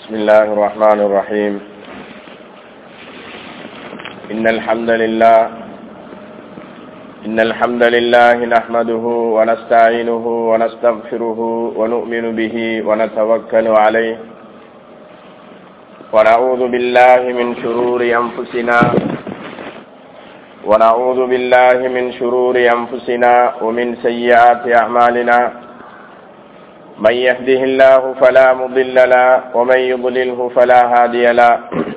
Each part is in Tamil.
بسم الله الرحمن الرحيم إن الحمد لله إن الحمد لله نحمده ونستعينه ونستغفره ونؤمن به ونتوكل عليه ونعوذ بالله من شرور أنفسنا ونعوذ بالله من شرور أنفسنا ومن سيئات أعمالنا من يهده الله فلا مضل له ومن يضلله فلا هادي له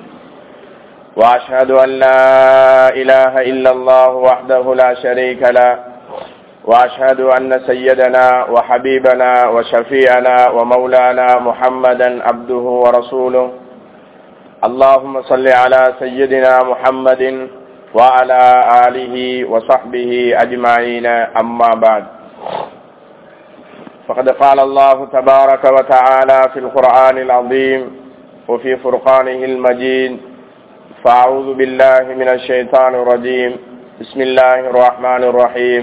وأشهد أن لا إله إلا الله وحده لا شريك له وأشهد أن سيدنا وحبيبنا وشفيعنا ومولانا محمدا عبده ورسوله اللهم صل على سيدنا محمد وعلى آله وصحبه أجمعين أما بعد فقد قال الله تبارك وتعالى في القرآن العظيم وفي فرقانه المجيد فأعوذ بالله من الشيطان الرجيم بسم الله الرحمن الرحيم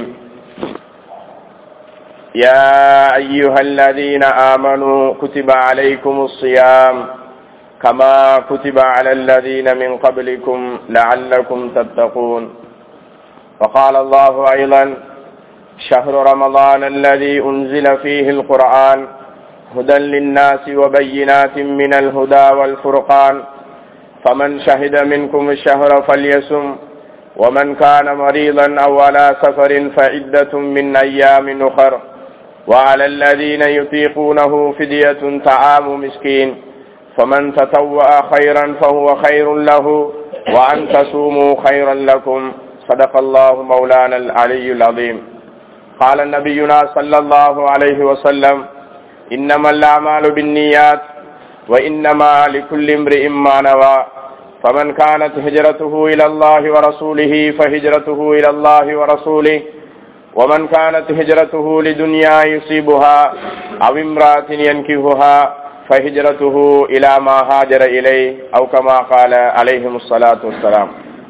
يا أيها الذين آمنوا كتب عليكم الصيام كما كتب على الذين من قبلكم لعلكم تتقون وقال الله أيضا شهر رمضان الذي أنزل فيه القرآن هدى للناس وبينات من الهدى والفرقان فمن شهد منكم الشهر فليسم ومن كان مريضا أو على سفر فعدة من أيام أخر وعلى الذين يطيقونه فدية طعام مسكين فمن تطوأ خيرا فهو خير له وأن تصوموا خيرا لكم صدق الله مولانا العلي العظيم قال نبينا صلى الله عليه وسلم إنما الأعمال بالنيات وإنما لكل امرئ ما نوى فمن كانت هجرته إلى الله ورسوله فهجرته إلى الله ورسوله ومن كانت هجرته لدنيا يصيبها أو امرأة ينكهها فهجرته إلى ما هاجر إليه أو كما قال عليهم الصلاة والسلام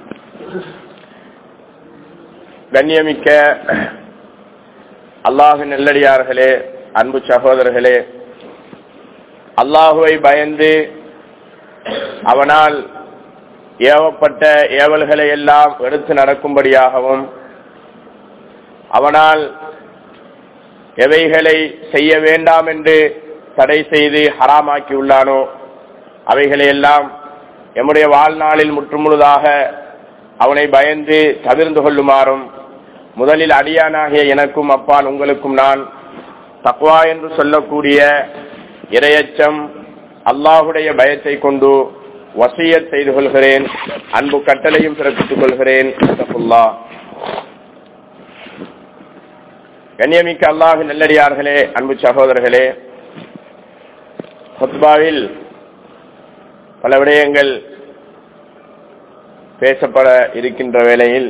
கண்ணியமிக்க அல்லாஹு நல்லடியார்களே அன்பு சகோதரர்களே அல்லாஹுவை பயந்து அவனால் ஏவப்பட்ட ஏவல்களை எல்லாம் எடுத்து நடக்கும்படியாகவும் அவனால் எவைகளை செய்ய வேண்டாம் என்று தடை செய்து ஹராமாக்கி உள்ளானோ அவைகளை எல்லாம் எம்முடைய வாழ்நாளில் முற்றுமுழுதாக அவனை பயந்து தவிர்ந்து கொள்ளுமாறும் முதலில் அடியானாகிய எனக்கும் அப்பால் உங்களுக்கும் நான் தக்வா என்று சொல்லக்கூடிய இரையச்சம் அல்லாஹுடைய பயத்தை கொண்டு வசியத் செய்து கொள்கிறேன் அன்பு கட்டளையும் பிறப்பித்துக் கொள்கிறேன் கண்ணியமிக்க அல்லாஹு நல்லடியார்களே அன்பு சகோதரர்களே ஹொத்பாவில் பல விடயங்கள் பேசப்பட இருக்கின்ற வேளையில்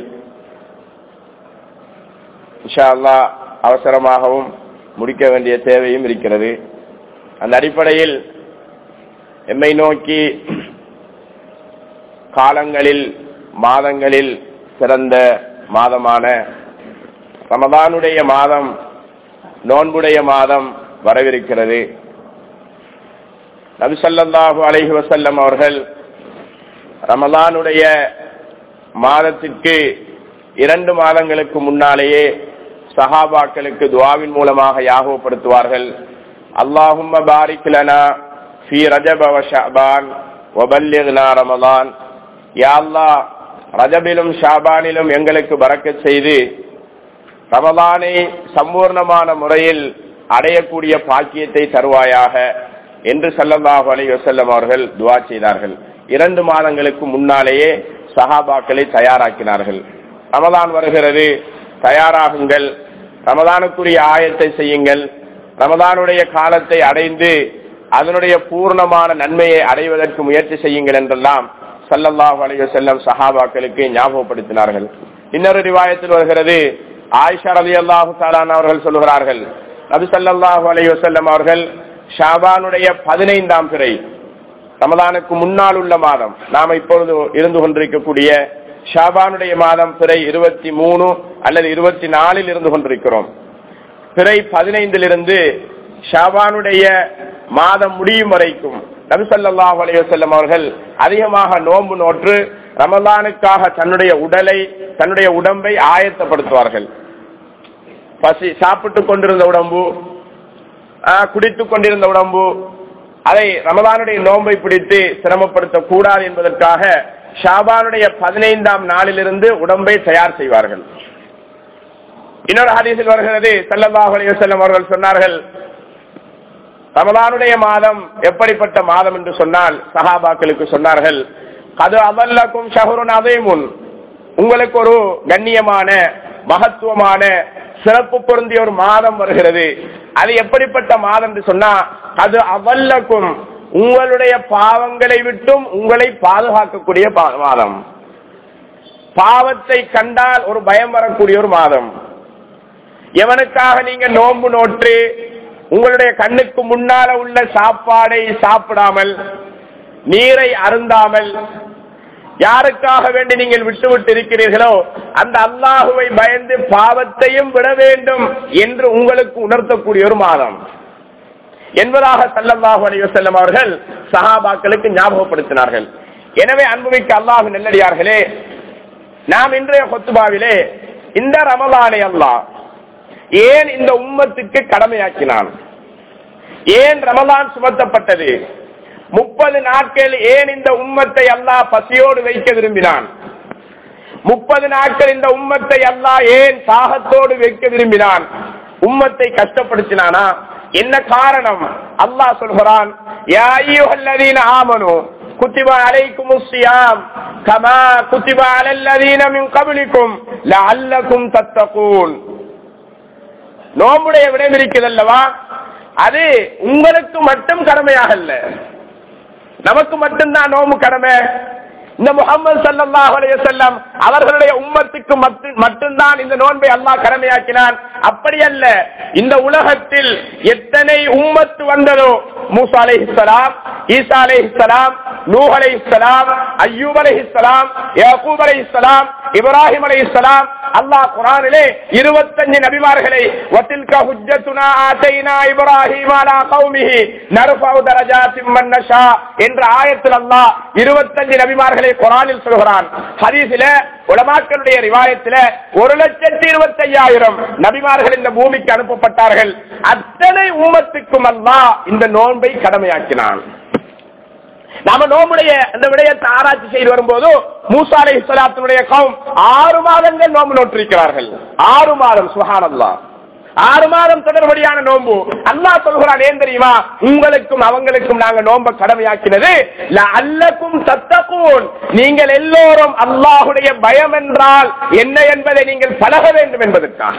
இஷா அல்லா அவசரமாகவும் முடிக்க வேண்டிய தேவையும் இருக்கிறது அந்த அடிப்படையில் எம்மை நோக்கி காலங்களில் மாதங்களில் சிறந்த மாதமான ரமதானுடைய மாதம் நோன்புடைய மாதம் வரவிருக்கிறது நபிசல்லாஹு அலஹி வசல்லம் அவர்கள் ரமலானுடைய மாதத்திற்கு இரண்டு மாதங்களுக்கு முன்னாலேயே சஹாபாக்களுக்கு துவாவின் மூலமாக யாகப்படுத்துவார்கள் அல்லாஹும்ம பாரிக்லனா ஃபி ரஜப ஷாபான் வபல்லிக்னா ரமலான் யா அல்லாஹ் ரஜபிலும் ஷாபானிலும் எங்களுக்கு பறக்க செய்து ரமலானை சம்பூர்ணமான முறையில் அடையக்கூடிய பாக்கியத்தை தருவாயாக என்று சல்லல்லாஹு அலி வசல்லம் அவர்கள் துவா செய்தார்கள் இரண்டு மாதங்களுக்கு முன்னாலேயே சஹாபாக்களை தயாராக்கினார்கள் ரமதான் வருகிறது தயாராகுங்கள் ரமதானுக்குரிய ஆயத்தை செய்யுங்கள் ரமதானுடைய காலத்தை அடைந்து அதனுடைய பூர்ணமான நன்மையை அடைவதற்கு முயற்சி செய்யுங்கள் என்றெல்லாம் சல்லல்லாஹு அலைய செல்லம் சஹாபாக்களுக்கு ஞாபகப்படுத்தினார்கள் இன்னொரு ரிவாயத்தில் வருகிறது ஆயிஷா ரவி அல்லாஹு தாலான் அவர்கள் சொல்லுகிறார்கள் நபி சல்லாஹூ அலைய செல்லம் அவர்கள் ஷாபானுடைய பதினைந்தாம் பிறை ரமதானுக்கு முன்னால் உள்ள மாதம் நாம இப்பொழுது இருந்து கொண்டிருக்கக்கூடிய ஷாபானுடைய மாதம் பிறை இருபத்தி மூணு அல்லது இருபத்தி நாலில் இருந்து கொண்டிருக்கிறோம் பிறை பதினைந்திலிருந்து ஷாபானுடைய மாதம் முடியும் வரைக்கும் நபிசல்லாஹ் அலையுசல்லம் அவர்கள் அதிகமாக நோன்பு நோற்று ரமலானுக்காக தன்னுடைய உடலை தன்னுடைய உடம்பை ஆயத்தப்படுத்துவார்கள் பசி சாப்பிட்டுக் கொண்டிருந்த உடம்பு குடித்துக் கொண்டிருந்த உடம்பு அதை ரமதானுடைய நோன்பை பிடித்து சிரமப்படுத்த கூடாது என்பதற்காக ஷாபானுடைய பதினைந்தாம் நாளிலிருந்து உடம்பை தயார் செய்வார்கள் இன்னொரு ஹதீஸில் வருகிறது சல்லல்லாஹு அலைஹி வஸல்லம் அவர்கள் சொன்னார்கள் ரமலானுடைய மாதம் எப்படிப்பட்ட மாதம் என்று சொன்னால் சஹாபாக்களுக்கு சொன்னார்கள் அது அவல்லக்கும் ஷஹருன் அதேமுன் உங்களுக்கு ஒரு கண்ணியமான மகத்துவமான சிறப்பு பொருந்திய ஒரு மாதம் வருகிறது அது எப்படிப்பட்ட மாதம் என்று சொன்னா அது அவல்லக்கும் உங்களுடைய பாவங்களை விட்டும் உங்களை பாதுகாக்கக்கூடிய மாதம் பாவத்தை கண்டால் ஒரு பயம் வரக்கூடிய ஒரு மாதம் எவனுக்காக நீங்க நோன்பு நோற்று உங்களுடைய கண்ணுக்கு முன்னால உள்ள சாப்பாடை சாப்பிடாமல் நீரை அருந்தாமல் யாருக்காக வேண்டி நீங்கள் விட்டு விட்டு இருக்கிறீர்களோ அந்த அல்லாஹுவை பயந்து பாவத்தையும் விட வேண்டும் என்று உங்களுக்கு உணர்த்தக்கூடிய ஒரு மாதம் என்பதாக சல்லல்லாஹு அலைஹி வஸல்லம் அவர்கள் சஹாபாக்களுக்கு ஞாபகப்படுத்தினார்கள் எனவே அன்புமிக்க அல்லாஹு நெல்லடியார்களே நாம் இன்றைய கொத்துபாவிலே இந்த ரமலானை அல்லாஹ் ஏன் இந்த உம்மத்துக்கு கடமையாக்கினான் ஏன் ரமலான் சுமத்தப்பட்டது முப்பது நாட்கள் ஏன் இந்த உம்மத்தை அல்லாஹ் பசியோடு வைக்க விரும்பினான் முப்பது நாட்கள் இந்த உம்மத்தை அல்லாஹ் ஏன் தாகத்தோடு வைக்க விரும்பினான் உம்மத்தை கஷ்டப்படுத்தினானா என்ன காரணம் அல்லாஹ் சொல்கிறான் ஆமனு كتب عليكم الصيام كما كتب على الذين من قبلكم لعلكم تتقون நோம்புடைய விடம் இருக்கிறதல்லவா அது உங்களுக்கு மட்டும் கடமையாக அல்ல நமக்கு மட்டும்தான் நோம்பு கடமை இந்த முகமது சல்லாஹ் அலையம் அவர்களுடைய உம்மத்துக்கு மட்டும்தான் இந்த நோன்பை அல்லாஹ் கடமையாக்கினான் அப்படி அல்ல இந்த உலகத்தில் எத்தனை உம்மத்து வந்ததோ மூசா அலை இஸ்லாம் ஈசா அலை இஸ்லாம் நூஹ் அலை இஸ்லாம் அய்யூப் அலை இஸ்லாம் யாக்கூப் அலை இஸ்லாம் இப்ராஹிம் அலை இஸ்லாம் அல்லாஹ் குரானிலே இருபத்தஞ்சு நபிமார்களை வத்தில்க ஹுஜ்ஜத்துனா ஆதைனா இப்ராஹிம் அலா கௌமிஹி நர்ஃபு தரஜாத்தின் மன் நஷா என்ற ஆயத்தில் அல்லாஹ் இருபத்தஞ்சு நபிமார்களை குரானில் சொல்கிறான் ஹதீஸில உலமாக்களுடைய ரிவாயத்தில் ஒரு லட்சத்தி இருபத்தி ஐயாயிரம் நபிமார்கள் இந்த பூமிக்கு அனுப்பப்பட்டார்கள் அத்தனை ஊமத்துக்கும் அல்லாஹ் இந்த நோன்பை கடமையாக்கினான் நாம நோம்புடைய அந்த விடயத்தை ஆராய்ச்சி செய்து வரும்போது மூசா அலை இஸ்லாத்தினுடைய கவும் ஆறு மாதங்கள் நோம்பு நோற்றிருக்கிறார்கள் ஆறு மாதம் சுகானல்லா ஆறு மாதம் தொடர்படியான நோன்பு அல்லாஹ் சொல்கிறான் ஏன் தெரியுமா உங்களுக்கும் அவங்களுக்கும் நாங்க நோம்ப கடமையாக்கினது அல்லக்கும் தத்தக்கூன் நீங்கள் எல்லோரும் அல்லாஹுடைய பயம் என்றால் என்ன என்பதை நீங்கள் பழக வேண்டும் என்பதற்காக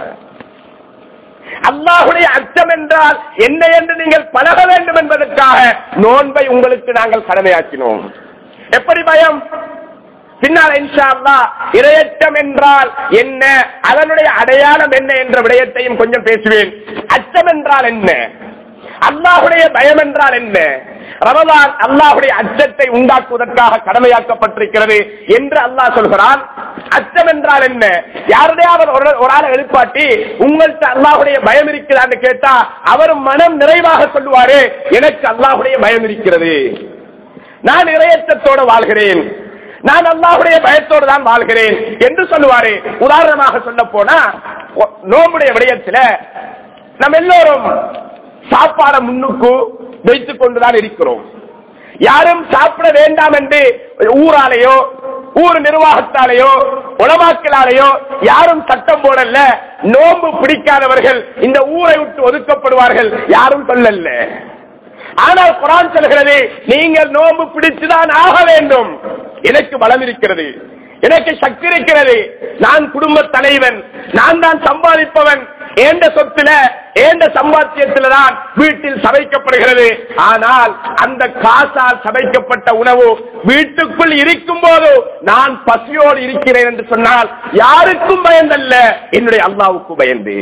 அல்லாஹுடைய அச்சம் என்றால் என்ன என்று நீங்கள் பழக வேண்டும் என்பதற்காக நோன்பை உங்களுக்கு நாங்கள் கடமையாக்கினோம் எப்படி பயம் பின்னால் இன்ஷா அல்லா இரையச்சம் என்றால் என்ன அதனுடைய அடையாளம் என்ன என்ற விடயத்தையும் கொஞ்சம் பேசுவேன் அச்சம் என்றால் என்ன அல்லாஹுடைய பயம் என்றால் என்ன ரமதான் அல்லாஹுடைய அச்சத்தை உண்டாக்குவதற்காக கடமையாக்கப்பட்டிருக்கிறது என்று அல்லாஹ் சொல்கிறான் அச்சம் என்றால் என்ன யாருடையாவது ஒரு ஆளை எழுப்பாட்டி உங்கள்கிட்ட அல்லாஹுடைய பயம் இருக்கிறான்னு கேட்டா அவர் மனம் நிறைவாக சொல்லுவாரு எனக்கு அல்லாஹுடைய பயம் இருக்கிறது நான் இரையச்சத்தோடு வாழ்கிறேன் நான் அல்லாஹுடைய பயத்தோடு தான் வாழ்கிறேன் என்று சொல்லுவாரு உதாரணமாக சொல்ல போனா நோம்புடைய விடயத்துல நம்ம எல்லோரும் சாப்பாட முன்னுக்கு வைத்துக் கொண்டுதான் இருக்கிறோம் யாரும் சாப்பிட வேண்டாம் என்று ஊராலேயோ ஊர் நிர்வாகத்தாலேயோ உளமாக்கலாலேயோ யாரும் சட்டம் போடல நோம்பு பிடிக்காதவர்கள் இந்த ஊரை விட்டு ஒதுக்கப்படுவார்கள் யாரும் சொல்லல ஆனால் குரான் சொல்கிறது நீங்கள் நோம்பு பிடித்துதான் ஆக வேண்டும் எனக்கு பலம் இருக்கிறது எனக்கு சக்தி இருக்கிறது நான் குடும்ப தலைவன் நான் தான் சம்பாதிப்பவன் ஏண்ட சொத்துல ஏண்ட சம்பாத்தியத்துல தான் வீட்டில் சமைக்கப்படுகிறது ஆனால் அந்த காசால் சமைக்கப்பட்ட உணவு வீட்டுக்குள் இருக்கும் போது நான் பசியோடு இருக்கிறேன் என்று சொன்னால் யாருக்கும் பயந்தல்ல என்னுடைய அல்லாவுக்கு பயந்து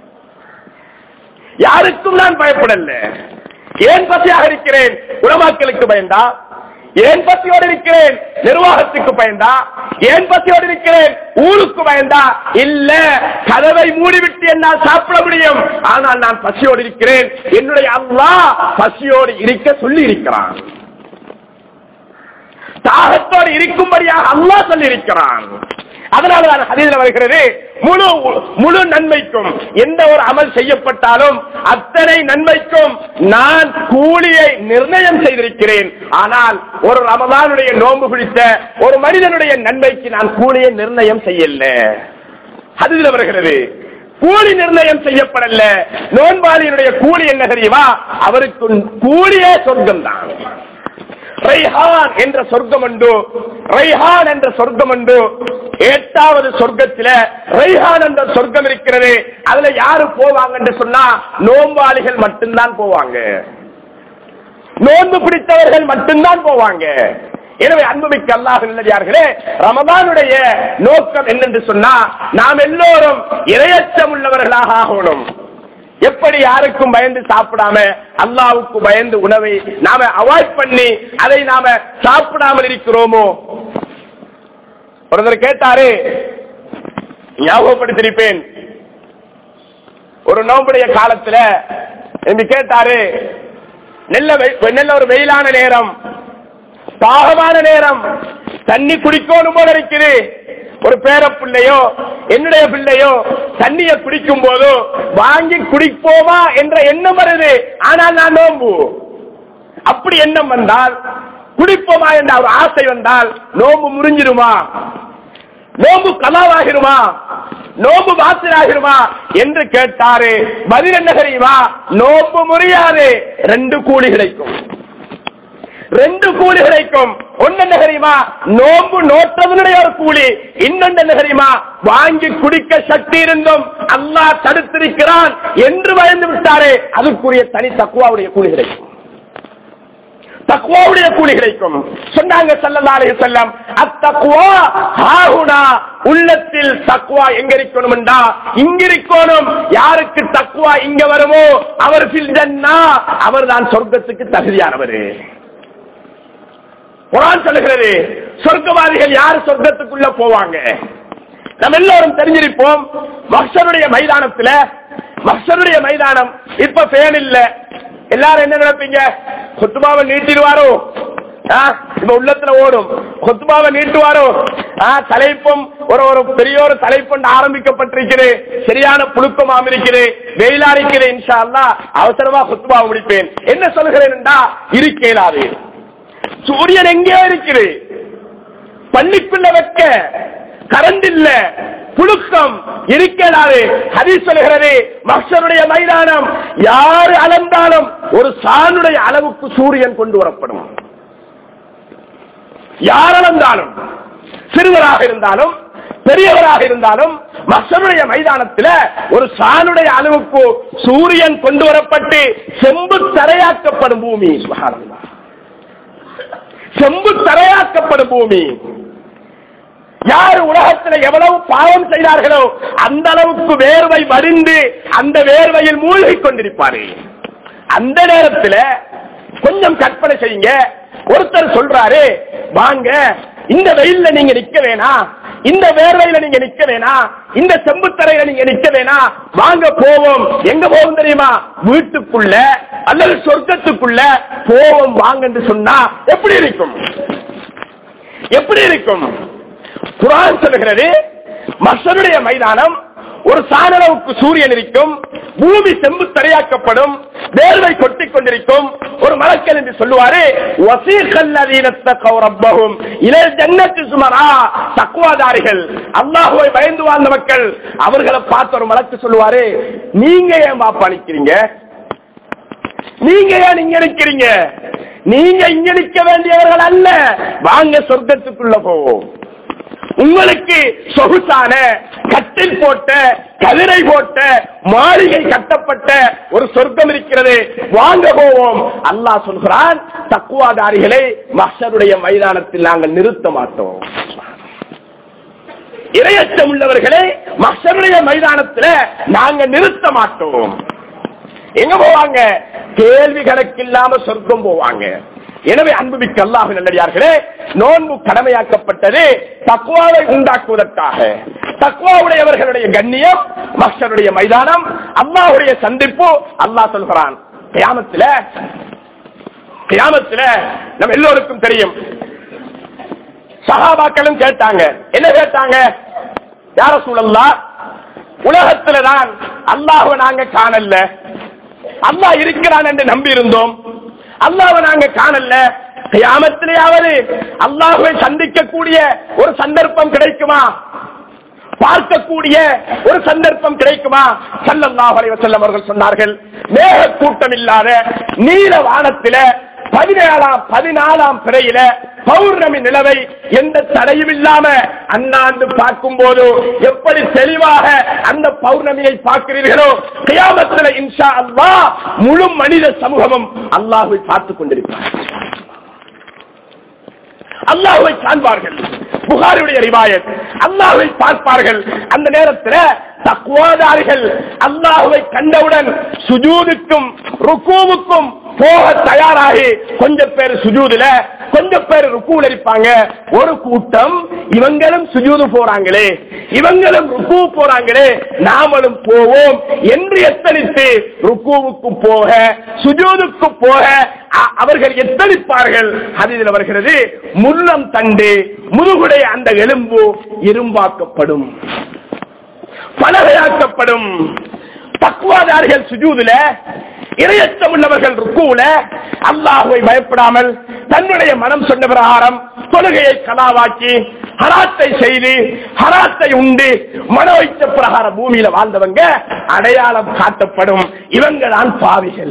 யாருக்கும் நான் பயப்படல ஏன் பசியாக இருக்கிறேன் உணவாக்களுக்கு பயந்தா ஏன் பசியோடு இருக்கிறேன் நிர்வாகத்துக்கு பயந்தா ஏன் பசியோடு இருக்கிறேன் ஊருக்கு பயந்தா இல்ல கதவை மூடிவிட்டு என்னால் சாப்பிட முடியும் ஆனால் நான் பசியோடு இருக்கிறேன் என்னுடைய அல்லா பசியோடு இருக்க சொல்லி இருக்கிறான் உயிரோடு இருக்கும்படியாக அல்லாஹ் சொல்லியிருக்கிறான் அதனாலதான் ஹதீஸ்ல வருகிறது முழு முழு நன்மைக்கும் எந்த ஒரு அமல் செய்யப்பட்டாலும் அத்தனை நன்மைக்கும் நான் கூலியை நிர்ணயம் செய்திருக்கிறேன் ஆனால் ஒரு ரமதானுடைய நோன்பு பிடித்த ஒரு மனிதனுடைய நன்மைக்கு நான் கூலியை நிர்ணயம் செய்யல அதுல வருகிறது கூலி நிர்ணயம் செய்யப்படல நோன்பாளியினுடைய கூலி என்ன தெரியுமா அவருக்கு கூலியே சொர்க்கம் தான் ரைஹான் என்ற சொர்க்கம் உண்டு ரைஹான் என்ற சொர்க்கம் உண்டு எட்டாவது சொர்க்கத்தில ரைஹான் என்ற சொர்க்கம் இருக்கிறது அதுல யாரு போவாங்கன்னு சொன்னா நோம்பாளிகள் மட்டும்தான் போவாங்க நோன்பு பிடித்தவர்கள் மட்டும்தான் போவாங்க எனவே அன்புமிக்க அல்லாஹ் நல்லதார்களே ரமதானுடைய நோக்கம் என்னென்று சொன்னா நாம் எல்லோரும் இரையச்சம் உள்ளவர்களாக ஆகணும் எப்படி யாருக்கும் பயந்து சாப்பிடாம அல்லாவுக்கு பயந்து உணவை நாம அவாய்ட் பண்ணி அதை நாம சாப்பிடாமல் இருக்கிறோமோ ஒருத்தர் கேட்டாரு ஞாபகப்படுத்திருப்பேன் ஒரு நோம்புடைய காலத்துல என்று கேட்டாரு நெல்ல வெ- நெல்ல ஒரு வெயிலான நேரம் தாகமான நேரம் தண்ணி குடிக்கணும் போல இருக்குது ஒரு பேர பிள்ளையோ என்னுடைய பிள்ளையோ தண்ணிய குடிக்கும் போது வாங்கி குடிப்போமா என்ற எண்ணம் வருது ஆனால் நான் நோம்பு அப்படி எண்ணம் வந்தால் குடிப்போமா என்ற ஒரு ஆசை வந்தால் நோம்பு முறிஞ்சிருமா நோம்பு கலாவாகிருமா நோம்பு பாத்திராகிருமா என்று கேட்டாரு பதில் என்ன தெரியுமா நோம்பு முறியாது ரெண்டு கூலி கிடைக்கும் ரெண்டு கூலி கிடைக்கும் ஒன்னு என்ன தெரியுமா நோம்பு நோற்றதனுடைய ஒரு கூலி இன்னொன்று என்ன தெரியுமா வாங்கி குடிக்க சக்தி இருந்தும் அல்லாஹ் தடுத்திருக்கிறான் என்று பயந்து விட்டாரே அதுக்குரிய தனி தக்குவாவுடைய கூலி கிடைக்கும் தக்குவாவுடைய கூலி கிடைக்கும் சொன்னாங்க ஸல்லல்லாஹு அலைஹி வஸல்லம் அத்தக்குவா ஹாஹுனா உள்ளத்தில் தக்குவா எங்க இருக்கணும் என்றா இங்க இருக்கணும் யாருக்கு தக்குவா இங்க வருமோ அவர் ஃபில் ஜன்னா அவர்தான் சொர்க்கத்துக்கு தகுதியானவர் குரான் சொல்லுகிறது சொர்க்கவாதிகள் யார் சொர்க்கத்துக்குள்ள போவாங்க நம்ம எல்லாரும் தெரிஞ்சிருப்போம் மக்சருடைய மைதானத்துல மக்சருடைய மைதானம் இப்ப ஃபேன் இல்ல எல்லாரும் என்ன நினைப்பீங்க கொத்துமாவை நீட்டிடுவாரோ ஆ, இப்ப உள்ளத்துல ஓடும் கொத்துமாவை நீட்டுவாரோ ஆ, தலைப்பும் ஒரு ஒரு பெரிய ஒரு தலைப்பொண்டு ஆரம்பிக்கப்பட்டிருக்கிறது சரியான புழுக்கமாம் இருக்குது வெயிலா இருக்குது இன்ஷா அல்லாஹ் அவசரமா கொத்துமா முடிப்பேன் என்ன சொல்கிறேன் என்றா இருக்கேலாது சூரியன் எங்கேயோ இருக்குது பள்ளிக்குள்ள வைக்க கரண்ட் இல்ல புழுக்கம் இருக்கிறாரு ஹதீஸ் சொல்கிறது மக்சருடைய மைதானம் யாரு அளந்தாலும் ஒரு சாணுடைய அளவுக்கு சூரியன் கொண்டு வரப்படும் யார் அளந்தாலும் சிறுவராக இருந்தாலும் பெரியவராக இருந்தாலும் மக்சருடைய மைதானத்தில் ஒரு சாணுடைய அளவுக்கு சூரியன் கொண்டு வரப்பட்டு செம்பு தரையாக்கப்படும் பூமி சுகானந்தா செம்பு தரையாக்கப்படும் பூமி யார் உலகத்தில் எவ்வளவு பாவம் செய்தார்களோ அந்த அளவுக்கு வேர்வை வடிந்து அந்த வேர்வையில் மூழ்கிக் கொண்டிருப்பாரு அந்த நேரத்தில் கொஞ்சம் கற்பனை செய்யுங்க ஒருத்தர் சொல்றாரு வாங்க இந்த வெயில்ல நீங்க நிக்க வேணாம் இந்த வேர்வையில நீங்க நிக்க வேணாம் இந்த செம்புத்தரையில நீங்க நிக்க வேணாம் வாங்க போவோம் எங்க போவோம் தெரியுமா வீட்டுக்குள்ள அல்லது சொர்க்கத்துக்குள்ள போவோம் வாங்க என்று சொன்னா எப்படி இருக்கும் எப்படி இருக்கும் குரான் சொல்லுகிறது மசருடைய மைதானம் ஒரு சாணளவுக்கு சூரியன் இருக்கும் பூமி செம்பு தரையாக்கப்படும் வேர்வை கொட்டிக் கொண்டிருக்கும் ஒரு மலக்கல் என்று சொல்லுவாரு வசீகல்லதீனத்தகௌரப்பகும் இளைய ஜன்னத்து சுமரா தக்குவாதாரிகள் அல்லாஹுவை பயந்து வாழ்ந்த மக்கள் அவர்களை பார்த்து ஒரு மலக்கு சொல்லுவாரு நீங்க ஏன் பாப்பா நிக்கிறீங்க நீங்க ஏன் இங்க நிக்கிறீங்க நீங்க இங்க நிக்க வேண்டியவர்கள் அல்ல வாங்க சொர்க்கத்துக்குள்ள போவோம் உங்களுக்கு சொகுசான கட்டில் போட்ட கதிரை போட்ட மாளிகை கட்டப்பட்ட ஒரு சொர்க்கம் இருக்கிறது வாங்க போவோம் அல்லாஹ் சொல்கிறான் தக்குவாதாரிகளை மஷருடைய மைதானத்தில் நாங்கள் நிறுத்த மாட்டோம் இரையச்சம் உள்ளவர்களே மஷருடைய மைதானத்தில் நாங்க நிறுத்த மாட்டோம் எங்க போவாங்க கேள்வி கணக்கில்லாம சொர்க்கம் போவாங்க எனவே அன்புமிக்க அல்லாஹ் நல்லடியார்களே நோன்பு கடமையாக்கப்பட்டது தக்குவாவை உண்டாக்குவதற்காக தக்குவாவுடையவர்களுடைய கண்ணியம் மக்சருடைய மைதானம் அல்லாஹுடைய சந்திப்பு அல்லாஹ் சொல்கிறான் கியாமத்துல கியாமத்துல நம்ம எல்லோருக்கும் தெரியும் சகாபாக்களும் கேட்டாங்க என்ன கேட்டாங்க யார சூழல்லா உலகத்துலதான் அல்லாஹ்வை நாங்க காணல அல்லாஹ் இருக்கிறான் என்று நம்பி இருந்தோம் அல்லாஹ்வை நாங்க காணல கியாமத்திலேயாவது அல்லாஹ்வை சந்திக்கக்கூடிய ஒரு சந்தர்ப்பம் கிடைக்குமா பார்க்கக்கூடிய ஒரு சந்தர்ப்பம் கிடைக்குமா சல்லல்லாஹு அலைஹி வஸல்லம் அவர்கள் சொன்னார்கள் மேக கூட்டம் இல்லாத நீல வானத்தில பதினேழாம் பதினாலாம் பிறையில பௌர்ணமி நிலவை எந்த தடையும் இல்லாம அண்ணாந்து பார்க்கும் போது எப்படி தெளிவாக அந்த பௌர்ணமியை பார்க்கிறீர்களோ கியாமத்துல இன்ஷா அல்லாஹ் முழு மனித சமூகமும் அல்லாஹ்வை பார்த்துக் கொண்டிருக்கிறார் அல்லாஹ்வை காண்பார்கள் புகாருடைய ரிவாயத் அல்லாஹ்வை பார்ப்பார்கள் அந்த நேரத்தில் தக்குவாதாரிகள் அல்லாஹ்வை கண்டவுடன் சுஜூதுக்கும் ருக்கூவுக்கும் போக தயாராகி கொஞ்சம் பேர் சுஜூதுல கொஞ்சம் பேர் ருக்கூல இருப்பாங்க ஒரு கூட்டம் இவங்களும் சுஜூது போறாங்களே இவங்களும் ருக்கு போறாங்களே நாமளும் போவோம் என்று எத்தனித்து ருக்குவுக்கு போக சுஜூதுக்கு போக அ- அவர்கள் எத்தனிப்பார்கள் அது இதில் வருகிறது முள்ளம் தண்டு முதுகுடைய அந்த எலும்பு இரும்பாக்கப்படும் பலகையாக்கப்படும் தக்குவாதாரிகள் சுஜூதுல இரையச்சம் உள்ளவர்கள் ருக்குல அல்லாஹுவை பயப்படாமல் தன்னுடைய மனம் சொன்ன பிரகாரம் தொழுகையை கலாவாக்கி ஹராத்தை செய்து ஹராத்தை உண்டு மன வைத்த பிரகாரம் பூமியில வாழ்ந்தவங்க அடையாளம் காட்டப்படும் இவங்க தான் பாவிகள்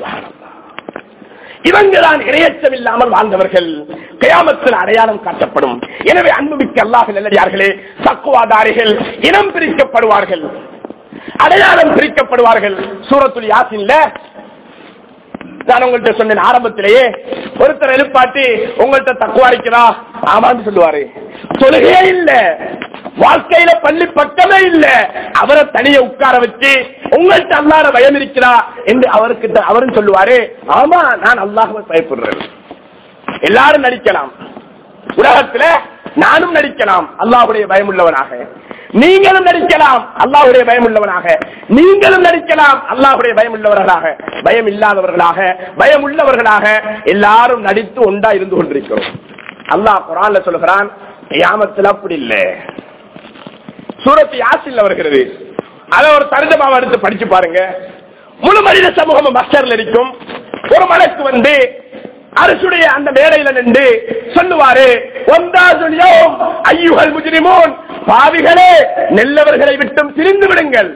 இவங்கதான் இரையச்சம் இல்லாமல் வாழ்ந்தவர்கள் கயாமத்தில் அடையாளம் காட்டப்படும் எனவே அன்புமிக்க அல்லாஹ் நல்லடியார்களே தக்குவாதாரிகள் இனம் பிரிக்கப்படுவார்கள் அடையாளம் பிரிக்கப்படுவார்கள் சூரத்துல் யாசின்ல நான் உங்கள்கிட்ட சொன்னேன் ஆரம்பத்திலேயே ஒருத்தர் எழுப்பாட்டி உங்கள்கிட்ட தக்குவா இருக்கிறா ஆமான்னு சொல்லுவாரு தொழுகையே இல்ல வாழ்க்கையில பள்ளி பக்கமே இல்ல அவரை தனிய உட்கார வச்சு உங்கள்கிட்ட அல்லாத பயம் இருக்கிறா என்று அவருக்கு அவரும் சொல்லுவாரு ஆமா நான் அல்லாஹ்வை பயப்படுறேன் எல்லாரும் நடிக்கலாம் உலகத்துல நானும் நடிக்கலாம் அல்லாஹ்வுடைய பயம் உள்ளவனாக நீங்களும் நடிக்கலாம் அல்லாஹ்வுடைய பயம் உள்ளவனாக நீங்களும் நடிக்கலாம் அல்லாஹ்வுடைய பயம் உள்ளவர்களாக பயம் இல்லாதவர்களாக பயம் உள்ளவர்களாக எல்லாரும் நடித்து ஒன்றா இருந்து கொண்டிருக்கிறோம் அல்லாஹ் குரான்ல சொல்லுகிறான் கியாமத்தில் அப்படி இல்லை சூரத்து யாசில் வருகிறது அத ஒரு தருதமாவை எடுத்து படிச்சு பாருங்க முழு மனித சமூகம் மஸ்டர்ல இருக்கும் ஒரு மலைக்கு வந்து அரசுடைய அந்த மேடையில நின்று சொல்லுவாரு ஒன்றாசுலியோம் ஐயுகள் முஜிரிமோன் பாவிகளே நெல்லவர்களை விட்டும் திரிந்து விடுங்கள்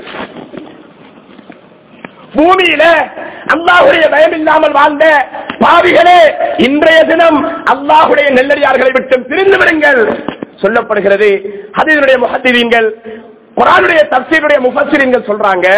பூமியில அல்லாஹுடைய பயம் இல்லாமல் வாழ்ந்த பாவிகளே இன்றைய தினம் அல்லாஹுடைய நெல்லடியார்களை விட்டும் திரிந்து விடுங்கள் சொல்லப்படுகிறது ஹதீனுடைய முஹத்திரீன்கள் குரானுடைய தப்சீருடைய முஃபஸ்ஸிரீன்கள் சொல்றாங்க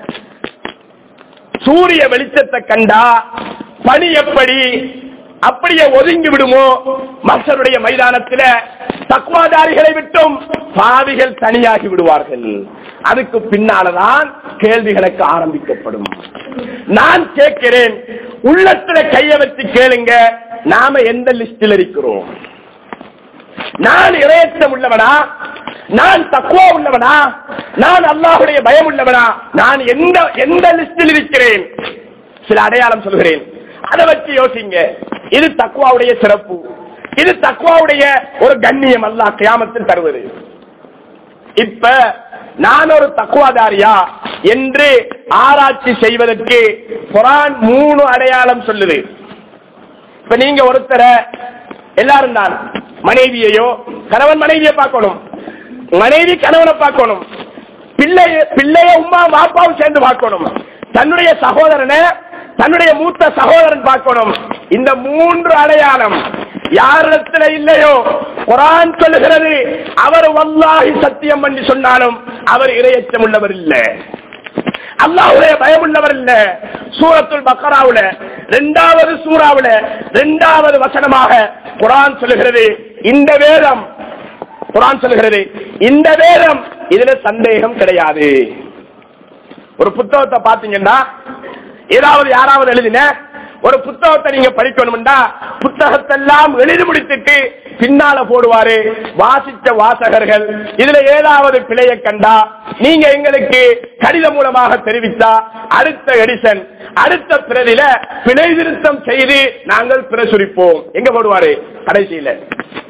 சூரிய வெளிச்சத்தை கண்டா பனி எப்படி அப்படியே ஒதுங்கி விடுமோ மசருடைய மைதானத்தில தக்குவாதாரிகளை விட்டும் பாவிகள் தனியாகி விடுவார்கள் அதுக்கு பின்னால்தான் கேள்விகளுக்கு ஆரம்பிக்கப்படும் நான் கேட்கிறேன் உள்ளத்துல கைய வச்சு கேளுங்க நாம எந்த லிஸ்டில் இருக்கிறோம் நான் இறையச்சம் உள்ளவனா நான் தக்குவா உள்ளவனா நான் அல்லாஹுடைய பயம் உள்ளவனா நான் எந்த எந்த லிஸ்டில் இருக்கிறேன் சில அடையாளம் சொல்கிறேன் அதை வச்சு யோசிங்க இது தக்குவாவுடைய சிறப்பு இது தக்குவாவுடைய ஒரு கண்ணியம் அல்லாஹ் கியாமத்தில் தருவது இப்ப நான் ஒரு தக்குவாதாரியா என்று ஆராய்ச்சி செய்வதற்கு குரான் மூணு அடையாளம் சொல்லுது இப்ப நீங்க ஒருத்தரை எல்லாரும் தான் மனைவியையோ கணவன் மனைவியை பார்க்கணும் மனைவி கணவனை பார்க்கணும் பிள்ளைய பிள்ளைய உமா பாப்பாவும் சேர்ந்து பார்க்கணும் தன்னுடைய சகோதரனை தன்னுடைய மூத்த சகோதரன் பார்க்கணும் இந்த மூன்று அடையாளம் யாரிடத்துல இல்லையோ குரான் சொல்லுகிறது அவர் வல்லாஹி சத்தியம் பண்ணி சொன்னாலும் அவர் இரையச்சம் உள்ளவர் இல்லை அல்லாஹுடைய பயம் உள்ளவர் இல்ல சூரத்துல் பக்கராவுல இரண்டாவது சூறாவுல இரண்டாவது வசனமாக குரான் சொல்லுகிறது இந்த வேதம் குரான் சொல்லுகிறது இந்த வேதம் இதுல சந்தேகம் கிடையாது ஒரு புத்தகத்தை பாத்தீங்கன்னா ஏதாவது யாராவது எழுதின ஒரு புத்தகத்தை நீங்க படிக்கணும்டா புத்தகத்தெல்லாம் எழுதி முடித்துட்டு பின்னால போடுவாரு வாசித்த வாசகர்கள் இதுல ஏதாவது பிழையை கண்டா நீங்க எங்களுக்கு கடிதம் மூலமாக தெரிவித்தா அடுத்த எடிஷன் அடுத்த பிரதில பிழை திருத்தம் செய்து நாங்கள் பிரசுரிப்போம் எங்க போடுவாரு கடைசியில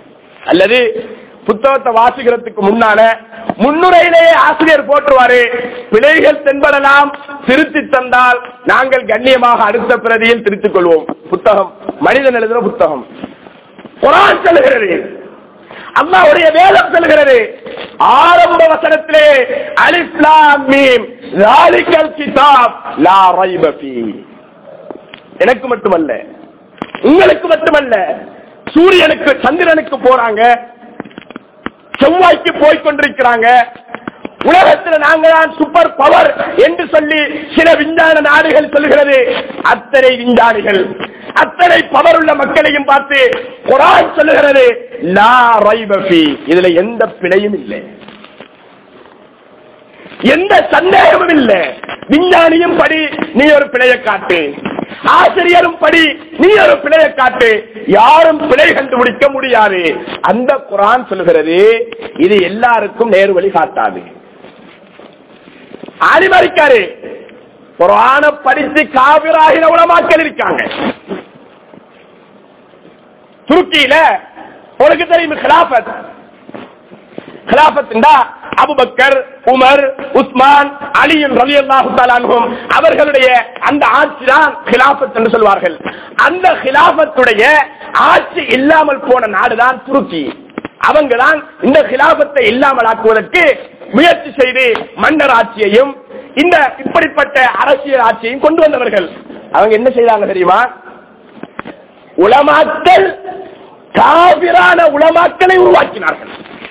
அல்லது புத்தகத்தை வாசிக்கிறதுக்கு முன்னால முன்னுரையிலேயே ஆசிரியர் போட்டுருவாரு பிழைகள் தென்படலாம் திருத்தி தந்தால் நாங்கள் கண்ணியமாக அடுத்த பிரதியில் திருத்திக் கொள்வோம் புத்தகம் மனிதன் எழுதுற புத்தகம் குரான் சொல்லுகிறது அல்லாவுடைய வேதம் சொல்கிறது ஆரம்ப வசனத்திலே அலிஸ்லாம் மீம் ராலிக்கல் கிதாப் லா ரைப ஃபீ எனக்கு மட்டுமல்ல உங்களுக்கு மட்டுமல்ல சூரியனுக்கு சந்திரனுக்கு போறாங்க செவ்வாய்க்கு போய் கொண்டிருக்கிறாங்க உலகத்தில் நாங்கள் தான் சூப்பர் பவர் என்று சொல்லி சில விஞ்ஞான நாடுகள் சொல்கிறது அத்தனை விஞ்ஞானிகள் அத்தனை பவர் உள்ள மக்களையும் பார்த்து குரான் சொல்லுகிறது லா ரைப ஃபீ. இதுல எந்த பிழையும் இல்லை எந்த சந்தேகமும் இல்லை விஞ்ஞானியும் படி நீ ஒரு பிழையை காட்டு ஆசிரியரும் படி நீ ஒரு பிழையை காட்டு யாரும் பிழை கண்டுபிடிக்க முடியாது அந்த குரான் சொல்லுகிறது இது எல்லாருக்கும் நேர் வழி காட்டாது ஆலிமறிக்காரு குரான படித்து காவிராகின உலமாக்கள் இருக்காங்க துருக்கியில உனக்கு தெரியும் கிலாபத் கிலாபத் அபுபக்கர் உமர் உஸ்மான் அலியும் ரவி அல்லாஹு அவர்களுடைய அந்த ஆட்சி தான் கிலாபத் என்று சொல்வார்கள் அந்த கிலாபத்துடைய ஆட்சி இல்லாமல் போன நாடுதான் துருக்கி அவங்க தான் இந்த கிலாபத்தை இல்லாமல் ஆக்குவதற்கு முயற்சி செய்து மன்னர் ஆட்சியையும் இந்த இப்படிப்பட்ட அரசியல் ஆட்சியையும் கொண்டு வந்தவர்கள் அவங்க என்ன செய்தாங்க தெரியுமா உலமாக்கள் காவிரான உலமாக்களை உருவாக்கினார்கள்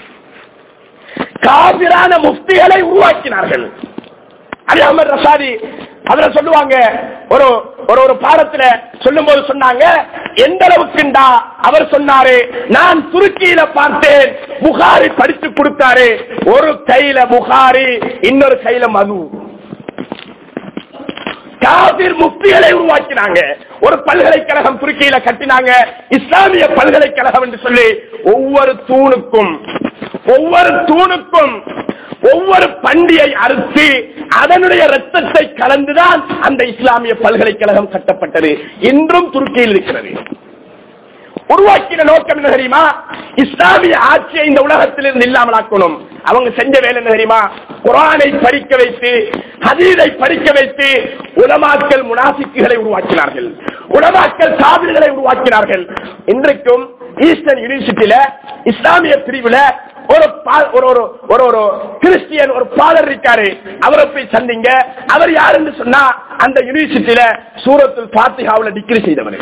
காபிரான முஃப்திகளை உருவாக்கினார்கள் அலி அஹமது ரசாதி அதுல சொல்லுவாங்க ஒரு ஒரு ஒரு பாடத்துல சொல்லும் போது சொன்னாங்க எந்த அளவுக்குண்டா அவர் சொன்னாரு நான் துருக்கியில பார்த்தேன் புகாரி படித்து கொடுத்தாரு ஒரு கையில புகாரி இன்னொரு கையில மது காபிர் முக்திகளை உருவாக்கினாங்க ஒரு பல்கலைக்கழகம் துருக்கியில கட்டினாங்க இஸ்லாமிய பல்கலைக்கழகம் என்று சொல்லி ஒவ்வொரு தூணுக்கும் ஒவ்வொரு தூணுக்கும் ஒவ்வொரு பண்டியை அறுத்து அதனுடைய ரத்தத்தை கலந்துதான் அந்த இஸ்லாமிய பல்கலைக்கழகம் கட்டப்பட்டது இன்றும் துருக்கியில் இருக்கிறது உருவாக்கின நோக்கம் என்ன தெரியுமா இஸ்லாமிய ஆட்சியை இந்த உலகத்திலிருந்து இல்லாமல் ஆக்கணும் அவங்க செஞ்ச வேலை என்ன தெரியுமா குரானை படிக்க வைத்து ஹதீதை படிக்க வைத்து உலமாக்கல் முனாசிக்குகளை உருவாக்கினார்கள் உலமாக்கல் சாபிர்களை உருவாக்கினார்கள் இன்றைக்கும் ஈஸ்டர்ன் யூனிவர்சிட்டியில இஸ்லாமிய பிரிவுல ஒரு பா- ஒரு ஒரு ஒரு ஒரு கிறிஸ்டியன் ஒரு பாதர் இருக்காரு அவரை போய் சந்திங்க அவர் யாருன்னு சொன்னா அந்த யூனிவர்சிட்டியில சூரத்துல் பாத்திகாவுல டிகிரி செய்தவர்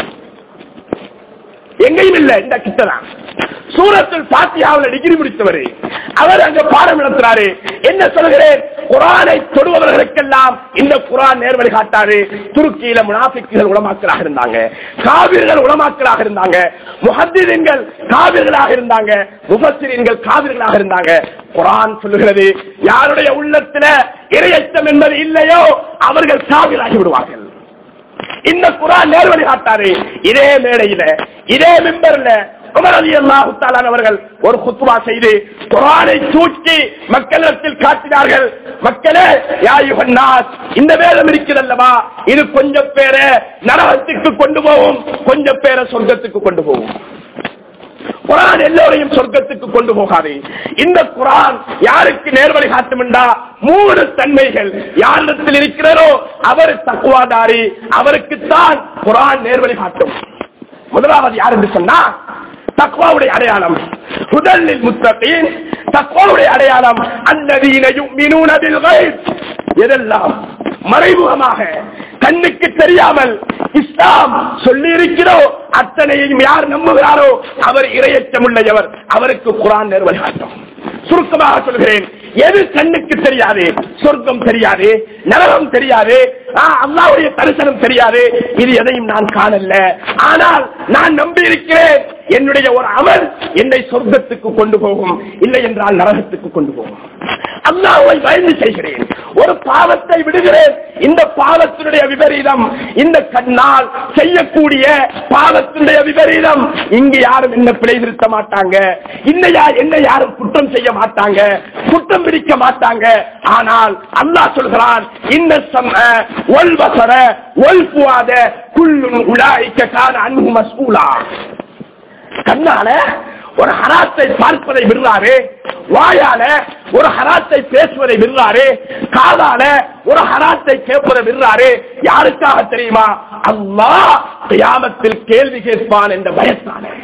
எங்கேயும் இல்ல இந்த கிட்டதான் சூரத்தில் பாத்தியாவில் டிகிரி முடித்தவர் அவர் அங்க பாடம் நடத்துறாரு என்ன சொல்கிறேன் குரானை தொடுபவர்களுக்கெல்லாம் இந்த குரான் நேர்வழி காட்டாரு துருக்கியில முனாபிக்குகள் உளமாக்கலாக இருந்தாங்க காவிர்கள் உளமாக்கலாக இருந்தாங்க முஹத்திரீன்கள் காவிர்களாக இருந்தாங்க முபத்திரீன்கள் காவிர்களாக இருந்தாங்க குரான் சொல்லுகிறது யாருடைய உள்ளத்துல இரையச்சம் என்பது இல்லையோ அவர்கள் காவிராகி விடுவார்கள் இந்த குரான் நேர்வழி காட்டாரு இதே மேடையில இதே மெம்பர்ல உமர் அலி அல்லாஹு தஆலா அவர்கள் ஒரு குத்துவா செய்து குரானை தூக்கி மக்களிடத்தில் காட்டினார்கள் மக்களே யா அய்யுஹன் நாஸ் இந்த வேதம் இருக்கிறதல்லவா இது கொஞ்சம் பேரை நரகத்துக்கு கொண்டு போகும் கொஞ்சம் பேரை சொர்க்கத்துக்கு கொண்டு போகும் குரான் எல்லோரையும் சொர்க்கத்துக்கு கொண்டு போகாது இந்த குரான் யாருக்கு நேர்வழி காட்டுமெண்டா மூணு தன்மைகள் யாரிடத்தில் இருக்கிறாரோ அவர் தக்குவாதாரி அவருக்குத்தான் குரான் நேர்வழி காட்டும் முதலாவது யார் என்று சொன்னா தக்வாவுடைய அடையாளம் முதலில் முத்தகீன் தக்வாவுடைய அடையாளம் அல்லதீன யுமினூன பில் கைப் எதெல்லாம் மறைமுகமாக கண்ணுக்கு தெரியாமல் இஸ்லாம் சொல்லி இருக்கிறோ அத்தனையும் யார் நம்புகிறாரோ அவர் இரையச்சமுள்ளவர் அவருக்கு குரான் நேர்வழி காட்டும் சுருக்கமாக சொல்கிறேன் எது கண்ணுக்கு தெரியாது சொர்க்கம் தெரியாது நரகம் தெரியாது ஆ, அல்லாஹ்வுடைய தரிசனம் தெரியாது இது எதையும் நான் காணல ஆனால் நான் நம்பி இருக்கிறேன் என்னுடைய ஒரு அமல் என்னை சொர்க்கத்துக்கு கொண்டு போகும் இல்லை என்றால் நரகத்துக்கு கொண்டு போகும் அல்லாஹ்வை பயந்து செய்கிறேன் ஒரு பாவத்தை விடுகிறேன் இந்த பாவத்தினுடைய விபரீதம் இந்த கண்ணால் செய்யக்கூடிய பாவத்தினுடைய விபரீதம் இங்கு யாரும் என்ன பிழை திருத்த மாட்டாங்க இன்னையா என்ன யாரும் குற்றம் செய்ய மாட்டாங்க குற்றம் பிடிக்க மாட்டாங்க ஆனால் அல்லாஹ் சொல்கிறான் இந்த சம ஒல் வசர ஒல் புவாத குள்ளும் உலாய்க்க கான அன்பு மசூலா கண்ணால ஒரு ஹராத்தை பார்ப்பதை விடுறாரு வாயால ஒரு ஹராத்தை பேசுவதை விடுறாரு காதால ஒரு ஹராத்தை கேட்பதை விடுறாரு யாருக்காக தெரியுமா அல்லாஹ் கியாமத்தில் கேள்வி கேட்பான் என்ற பயத்தானே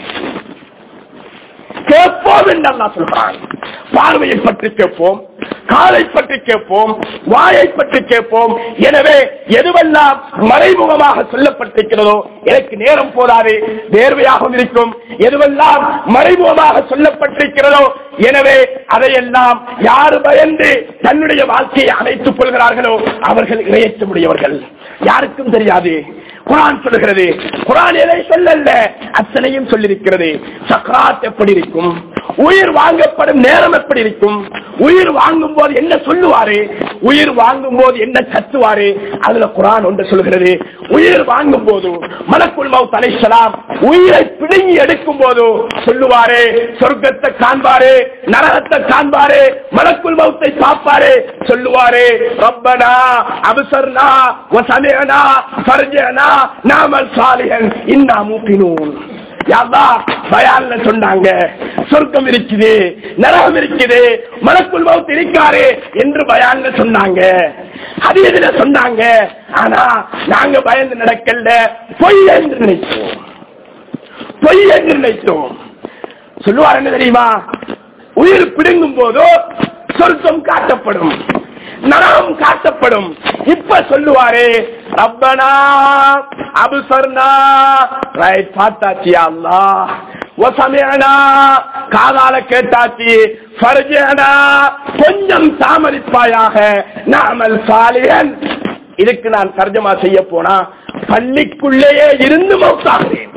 கேட்போம் என்று அல்லாஹ் சொல்றான் பார்வையை பற்றி கேட்போம் காலை பற்றி கேட்போம் வாயை பற்றி கேட்போம் எனவே எதுவெல்லாம் மறைமுகமாக சொல்லப்பட்டிருக்கிறதோ எனக்கு நேரம் போதாது வேர்வையாகவும் இருக்கும் எதுவெல்லாம் மறைமுகமாக சொல்லப்பட்டிருக்கிறதோ எனவே அதையெல்லாம் யார் பயந்து தன்னுடைய வாழ்க்கையை அமைத்துக் கொள்கிறார்களோ அவர்கள் இணையற்ற முடியவர்கள் யாருக்கும் தெரியாது குரான் சொல்லுகிறது குரான் எதை சொல்லல அத்தனையும் சொல்லிருக்கிறது சக்ராத் எப்படி இருக்கும் உயிர் வாங்கப்படும் நேரம் எப்படி இருக்கும் உயிர் வாங்கும் போது என்ன சொல்லுவாரு உயிர் வாங்கும் போது என்ன கத்துவாரு அதுல குரான் ஒன்று சொல்கிறது உயிர் வாங்கும் போது மலக்குள் மவுத் அலைசலாம் உயிரை பிடுங்கி எடுக்கும் போது சொல்லுவாரு சொர்க்கத்தை காண்பாரு நரகத்தை காண்பாரு மலக்குள் மவுத்தை பார்ப்பாரு சொல்லுவாரு ரப்பனா அபசர்னா வசமேனா ஃபர்ஜனா நாமல் சாலிஹன் இன்னா மூக்கினூன் பயான்ல சொன்னாங்க சொர்க்கம் இருக்குது நரகம் இருக்குது மலக்குள் மவுத் இருக்காரு என்று பயான்ல சொன்னாங்க அது எதுல சொன்னாங்க ஆனா நாங்க பயந்து நடக்கல பொய் என்று நினைச்சோம் பொய் என்று நினைத்தோம் சொல்லுவார் என்ன தெரியுமா உயிர் பிடுங்கும் போதோ சொர்க்கம் காட்டப்படும் நரகம் காட்டப்படும் இப்ப சொல்லுவாரு ரப்பனா அபுசர்னா ரைட் பார்த்தாச்சு அல்லா ஒசமியனா காதால கேட்டாச்சு ஃபர்ஜனா கொஞ்சம் தாமதிப்பாயாக நாமல் சாலியன் இதுக்கு நான் தர்ஜமா செய்ய போனா பள்ளிக்குள்ளேயே இருந்து மௌத்தாகிறேன்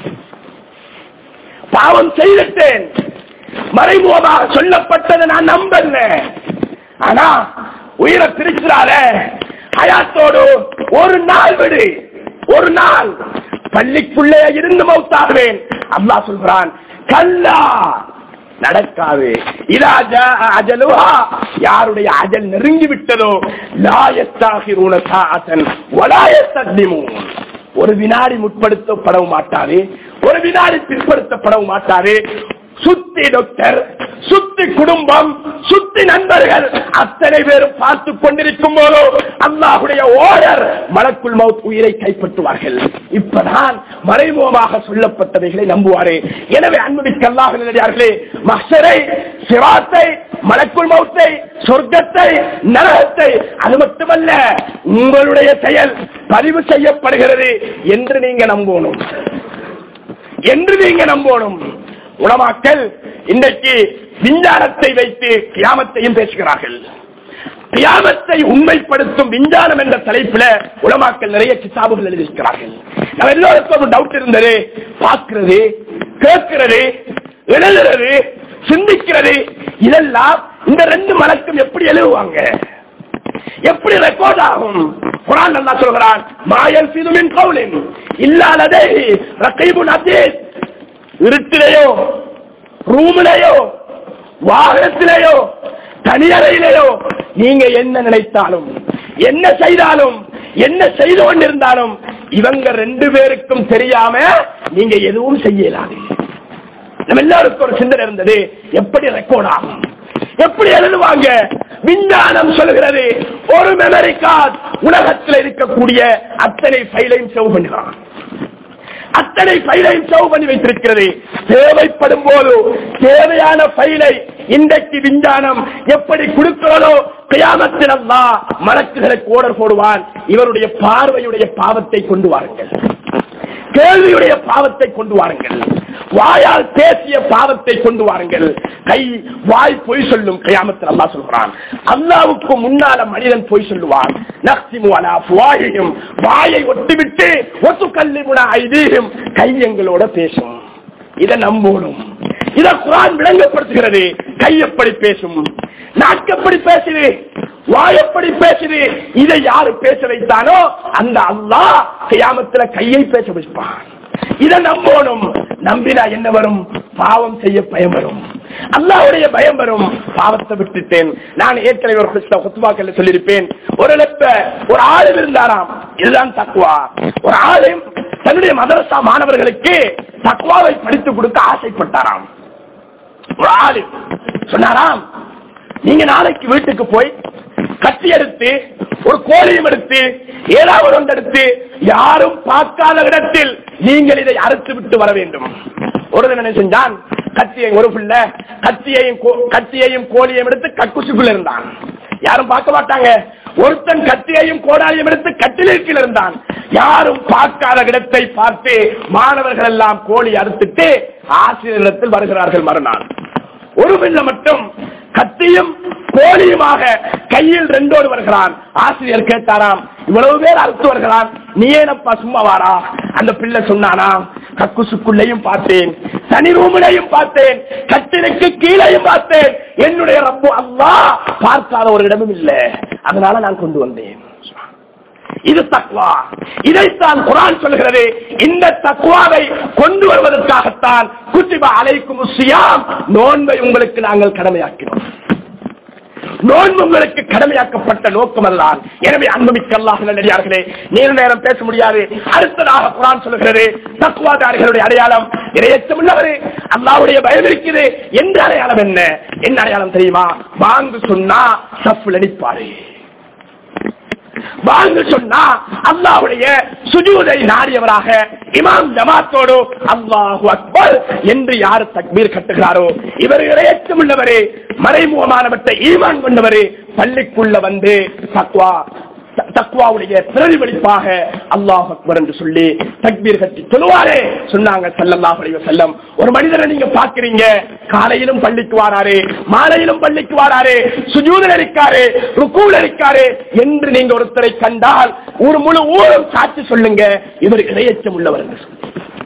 பாவம் செய்துட்டேன் மறைமுகமாக சொல்லப்பட்டதை நான் நம்பல ஆனா உயிரை பிரிக்கிறார ஹயாத்தோடு ஒரு நாள் விடு ஒரு நாள் பள்ளிக்குள்ளே இருந்து மௌத்தாகுவேன் அல்லா சொல்றான் கல்லா நடக்காது அஜலுவா யாருடைய அஜல் நெருங்கி விட்டதோ லாயத்தாகிரூன சாசன் வலாயத்தன்னிமூன் ஒரு வினாடி முற்படுத்தப்படவும் மாட்டாரு ஒரு வினாடி பிற்படுத்தப்படவும் மாட்டாரு சுத்தி டாக்டர் சுத்தி குடும்பம் சுத்தி நண்பர்கள் அத்தனை பேரும் பார்த்து கொண்டிருக்கும் போதோ அல்லாஹுடைய ஓடர் மலக்குள் மவுத் உயிரை கைப்பற்றுவார்கள் இப்பதான் மறைமுகமாக சொல்லப்பட்டவைகளை நம்புவாரே எனவே அன்புமிக்க அல்லாஹ் நிலையார்களே மஷரை சிவாத்தை மலக்குள் மவுத்தை சொர்க்கத்தை நரகத்தை அது மட்டுமல்ல உங்களுடைய செயல் பதிவு செய்யப்படுகிறது என்று நீங்க நம்பணும் என்று நீங்க நம்பணும் உலமாக்கள் இன்றைக்கு விஞ்ஞானத்தை வைத்து கியாமத்தையும் பேசுகிறார்கள் கியாமத்தை உண்மைப்படுத்தும் விஞ்ஞானம் என்ற தலைப்பில் உலமாக்கள் நிறைய கிதாபுகள் எழுதியிருக்கிறார்கள் நம்ம எல்லோருக்கும் ஒரு டவுட் இருந்தது பார்க்கிறது கேட்கிறது எழுதுறது சிந்திக்கிறது இதெல்லாம் இந்த ரெண்டு மலக்கும் எப்படி எழுதுவாங்க எப்படி ரெக்கார்ட் ஆகும் குரான் நல்லா சொல்கிறான் மாயல் சிதுமின் கவுலின் இல்லாததே ரக்கைபுன் அதீஸ் இருட்டிலேயோ ரூமிலேயோ வாகனத்திலேயோ தனியறையிலேயோ நீங்க என்ன நினைத்தாலும் என்ன செய்தாலும் என்ன செய்து கொண்டிருந்தாலும் இவங்க ரெண்டு பேருக்கும் தெரியாம நீங்க எதுவும் செய்யலாது நம்ம எல்லாருக்கும் ஒரு சிந்தனை இருந்தது எப்படி ரெக்கார்ட் ஆகும் எப்படி எழுதுவாங்க விஞ்ஞானம் சொல்கிறது ஒரு மெமரி கார்டு உலகத்தில் இருக்கக்கூடிய அத்தனை ஃபைலையும் சேவ் பண்ணுகிறான் அத்தனை ஃபைலையும் சேவ் பண்ணி வைத்திருக்கிறது தேவைப்படும் போது தேவையான ஃபைலை இன்றைக்கு விஞ்ஞானம் எப்படி கொடுக்கிறதோ கியாமத்தில் அல்லா மலக்குகளுக்கு ஓடர் போடுவான் இவருடைய பார்வையுடைய பாவத்தை கொண்டு வாருங்கள் கேள்வியுடைய பாவத்தை கொண்டு வாருங்கள் வாயால் பேசிய பாவத்தை கொண்டு வாருங்கள் கை வாய் பொய் சொல்லும் கயாமத்தில் அல்லா சொல்கிறான் அல்லாவுக்கு முன்னால மனிதன் பொய் சொல்லுவான் நக்சிமு அலா வாயையும் வாயை ஒட்டிவிட்டு ஒத்து கல்லி முன ஐதீகம் கை எங்களோட பேசும் இதை நம்பணும் இத குரான் விளங்கப்படுத்துகிறது கை எப்படி பேசும் நாக்கப்படி பேசுது வாயப்படி பேசுது இதை யாரு பேச வைத்தானோ அந்த அல்லாஹ் கியாமத்துல கையை பேச வைப்பான் இதை நம்பணும் நம்பினா என்ன வரும் பாவம் செய்ய பயம் வரும் அல்லாவுடைய பயம் வரும் பாவத்தை விட்டுட்டேன் நான் ஏற்கனவே ஒரு கிறிஸ்தவ குத்துவாக்கல்ல சொல்லியிருப்பேன் ஒரு லட்ச ஒரு ஆளும் இருந்தாராம் இதுதான் தக்குவா ஒரு ஆளும் தன்னுடைய மதரசா மாணவர்களுக்கு தக்குவாவை படித்துக் கொடுக்க ஆசைப்பட்டாராம் ஒரு ஆளு சொன்னாராம் நீங்க நாளைக்கு வீட்டுக்கு போய் கத்தி எடுத்து ஒரு கோழியும் எடுத்து ஏதாவது ஒன்று எடுத்து யாரும் பார்க்காத இடத்தில் நீங்கள் இதை அறுத்து விட்டு வர வேண்டும் ஒரு தினம் என்ன செஞ்சான் கத்தியை ஒரு புள்ள கத்தியையும் கோ- கத்தியையும் கோழியையும் எடுத்து கக்குசுக்குள்ள இருந்தான் யாரும் பார்க்க மாட்டாங்க ஒருத்தன் கத்தியையும் கோடாலியும் எடுத்து கட்டிலில் இருந்தான் யாரும் பார்க்காத இடத்தை பார்த்து மாணவர்கள் எல்லாம் கோழி அறுத்துட்டு ஆசிரியரிடத்தில் வருகிறார்கள் மறுநாள் ஒரு பிள்ளை மட்டும் கத்தியும் கோழியுமாக கையில் ரெண்டோடு வருகிறான் ஆசிரியர் கேட்டாராம் இவ்வளவு பேர் அறுத்து வருகிறான் நீ ஏனப்பா சும்மா வாரா அந்த பிள்ளை சொன்னானா கக்குசுக்குள்ளையும் பார்த்தேன் தனி ரூமிலையும் பார்த்தேன் கட்டிலுக்கு கீழையும் பார்த்தேன் என்னுடைய ரப்பு அல்லா பார்க்காத ஒரு இடமும் இல்லை அதனால நான் கொண்டு வந்தேன் இது தக்வா இதைத்தான் குரான் சொல்கிறது இந்த தக்வாவை கொண்டு வருவதற்காகத்தான் குத்திபா அலைக்கும் சியாம் நோன்பை உங்களுக்கு நாங்கள் கடமையாக்கினோம் நோன்பு உங்களுக்கு கடமையாக்கப்பட்ட நோக்கம் அல்லதான் எனவே அன்புமிக்க அல்லாஹ் நல்லடியார்களே நீண்ட நேரம் பேச முடியாது அடுத்ததாக குரான் சொல்கிறது தக்குவாதாரிகளுடைய அடையாளம் இரையச்சம் உள்ளவரு அல்லாவுடைய பயம் இருக்குது என்ற அடையாளம் என்ன என்ன அடையாளம் தெரியுமா வாங்கு சொன்னா சஃப்ல நிற்பாரு வாங்க சொன்னா அல்லாஹ்வுடைய சுஜூதை நாடியவராக இமாம் ஜமாத்தோடு அல்லாஹு அக்பர் என்று யார் தக்பீர் கட்டுகிறாரோ இவர் இரையச்சம் உள்ளவரே மறைமுகமானவற்றை ஈமான் கொண்டவரே பள்ளிக்குள்ள வந்து தக்வா த- தக்வாவுடைய பிரதிபலிப்பாக அல்லாஹ் அக்பர் என்று சொல்லி தக்பீர் கட்டி சொல்லுவாரே சொன்னாங்க ஸல்லல்லாஹு அலைஹி வஸல்லம் ஒரு மனிதரை நீங்க பாக்குறீங்க காலையிலும் பள்ளிக்கு வாராரு மாலையிலும் பள்ளிக்கு வாராரு சுஜூதில் இருக்காரு ருக்கூல இருக்காரு என்று நீங்க ஒருத்தரை கண்டால் ஒரு முழு ஊரும் சாட்சி சொல்லுங்க இவர் இடையச்சம் உள்ளவர் என்று சொல்லி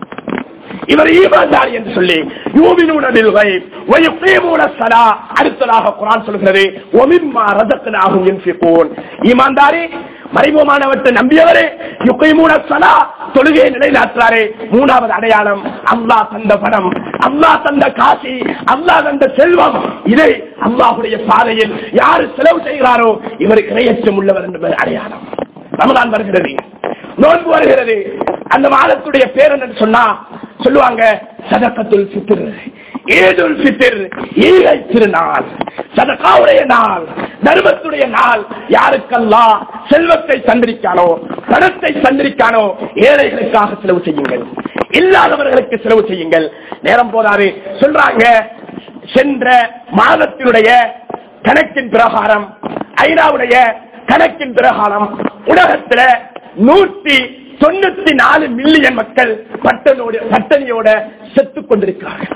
இவர் ஈமான்தார் என்று சொல்லி யூமினூன பில் கைப் வ யுகீமூன ஸலா அடுத்ததாக குர்ஆன் சொல்கிறது வ மிம்மா ரஸக்னாஹும் யுன்ஃபிகூன் ஈமான்தாரி மறைமுகமானவற்றை நம்பியவரே யுகீமூன ஸலா தொழுகையை நிலைநாட்டுறாரே மூணாவது அடையாளம் அல்லாஹ் தந்த பணம் அல்லாஹ் தந்த காசி அல்லாஹ் தந்த செல்வம் இதை அல்லாஹ்வுடைய பாதையில் யாரு செலவு செய்கிறாரோ இவர் இரையச்சம் உள்ளவர் என்பது அடையாளம் ரமலான் வருகிறது நோன்பு வருகிறது அந்த மாதத்துடைய பேர் என்னன்னு சொன்னா சொல்லுவாங்க சதக்கத்துல் ஃபித்ர் ஈதுல் ஃபித்ர் ஈகை திருநாள் சதகாவுடைய நாள் தர்மத்துடைய நாள் யாருக்கெல்லாம் செல்வத்தை சந்திரிக்கானோ பணத்தை சந்திரிக்கானோ ஏழைகளுக்காக செலவு செய்யுங்கள் இல்லாதவர்களுக்கு செலவு செய்யுங்கள் நேரம் போதாது சொல்றாங்க சென்ற மாதத்தினுடைய கணக்கின் பிரகாரம் ஐநாவுடைய கணக்கின் பிரகாரம் உலகத்துல நூத்தி தொண்ணூத்தி நாலு மில்லியன் மக்கள் பட்டனோட பட்டணியோட செத்துக் கொண்டிருக்கிறார்கள்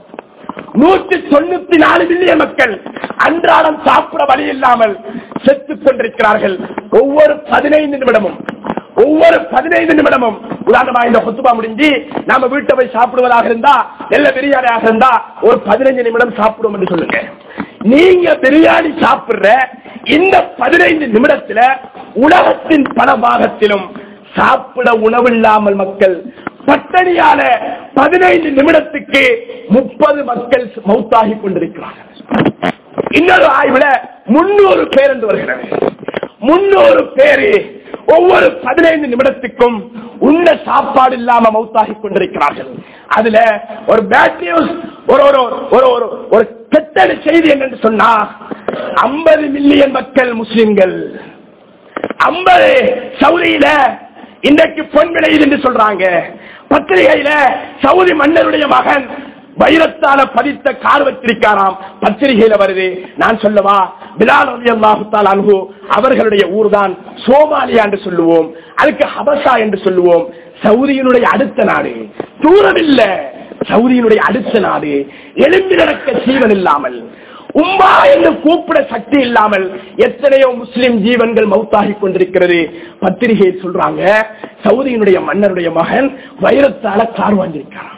நூத்தி தொண்ணூத்தி நாலு மில்லியன் மக்கள் அன்றாடம் சாப்பிட வழி இல்லாமல் செத்துக் கொண்டிருக்கிறார்கள் ஒவ்வொரு பதினைந்து நிமிடமும் ஒவ்வொரு பதினைந்து நிமிடமும் உதாரணமா இந்த கொத்துபா முடிஞ்சு நாம வீட்டை போய் சாப்பிடுவதாக இருந்தா நல்ல பிரியாணியாக இருந்தா ஒரு பதினைஞ்சு நிமிடம் சாப்பிடுவோம் என்று சொல்லுங்க நீங்க பிரியாணி சாப்பிடுற இந்த பதினைந்து நிமிடத்துல உலகத்தின் பல பாகத்திலும் சாப்பிட உணவில்லாமல் மக்கள் பட்டணியால பதினைந்து நிமிடத்துக்கு முப்பது மக்கள் மௌத்தாகி கொண்டிருக்கிறார்கள் இன்னொரு ஆய்வுல முன்னூறு பேர் என்று வருகிறது முன்னூறு பேரு ஒவ்வொரு பதினைந்து நிமிடத்துக்கும் உண்ண சாப்பாடு இல்லாம மௌத்தாகி கொண்டிருக்கிறார்கள் அதுல ஒரு பேட் நியூஸ் ஒரு ஒரு ஒரு ஒரு ஒரு கெட்ட செய்தி என்னன்னு சொன்னா ஐம்பது மில்லியன் மக்கள் முஸ்லிம்கள் ஐம்பது சவுதியில இன்றைக்கு பொன் விளையுது என்று சொல்றாங்க பத்திரிகையில சவுதி மன்னருடைய மகன் வைரத்தால பதித்த கார் வச்சிருக்காராம் பத்திரிகையில வருது நான் சொல்லவா பிலால் அலி அல்லாஹுத்தால் அன்ஹு அவர்களுடைய ஊர்தான் சோமாலியா என்று சொல்லுவோம் அதுக்கு ஹபசா என்று சொல்லுவோம் சவுதியினுடைய அடுத்த நாடு தூரம் இல்ல சவுதியினுடைய அடுத்த நாடு எலும்பி நடக்க சீவன் இல்லாமல் உம்மா என்று கூப்பிட சக்தி இல்லாமல் எத்தனையோ முஸ்லிம் ஜீவன்கள் மௌத்தாகி கொண்டிருக்கிறது பத்திரிகை சொல்றாங்க சவுதியினுடைய மன்னருடைய மகன் வைரத்தால கார் வாங்கியிருக்கிறான்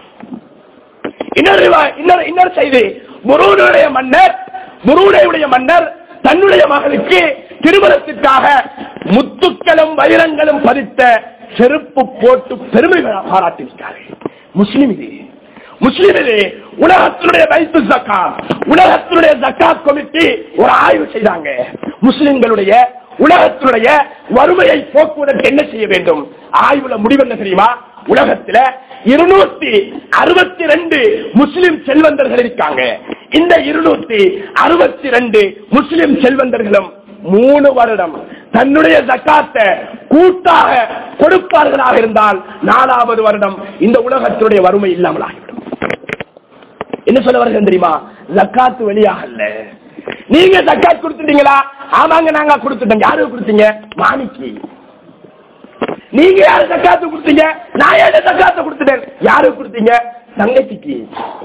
இன்னொரு ரிவா- இன்னொரு இன்னொரு செய்தி முருகனுடைய மன்னர் முருகனுடைய மன்னர் தன்னுடைய மகனுக்கு திருமணத்திற்காக முத்துக்களும் வைரங்களும் பதித்த செருப்பு போட்டு பெருமை பாராட்டியிருக்காரு முஸ்லிம் இது முஸ்லிம் இது உலகத்தினுடைய வைத்து ஜக்காத் உலகத்தினுடைய ஜக்காத் கமிட்டி ஒரு ஆய்வு செய்தாங்க முஸ்லிம்களுடைய உலகத்தினுடைய வறுமையை போக்குவதற்கு என்ன செய்ய வேண்டும் ஆய்வுல முடிவு என்ன தெரியுமா உலகத்துல இருநூத்தி அறுபத்தி ரெண்டு முஸ்லிம் செல்வந்தர்கள் இருக்காங்க இந்த இருநூத்தி அறுபத்தி ரெண்டு முஸ்லிம் செல்வந்தர்களும் மூணு வருடம் தன்னுடைய ஜக்காத்தை கூட்டாக கொடுப்பார்களாக இருந்தால் நாலாவது வருடம் இந்த உலகத்தினுடைய வறுமை இல்லாமல் ஆகிவிடும் என்ன சொல்ல வருகிறேன் தெரியுமா ஜக்காத்து வெளியாகல நீங்க ஜக்காத் கொடுத்துட்டீங்களா ஆமாங்க நாங்க கொடுத்துட்டோம் யாருக்கு கொடுத்தீங்க மாணிக்கு நீங்க யாரு ஜக்காத்து கொடுத்தீங்க நான் ஏழு ஜக்காத்தை கொடுத்துட்டேன் யாருக்கு கொடுத்தீங்க தங்கச்சிக்கு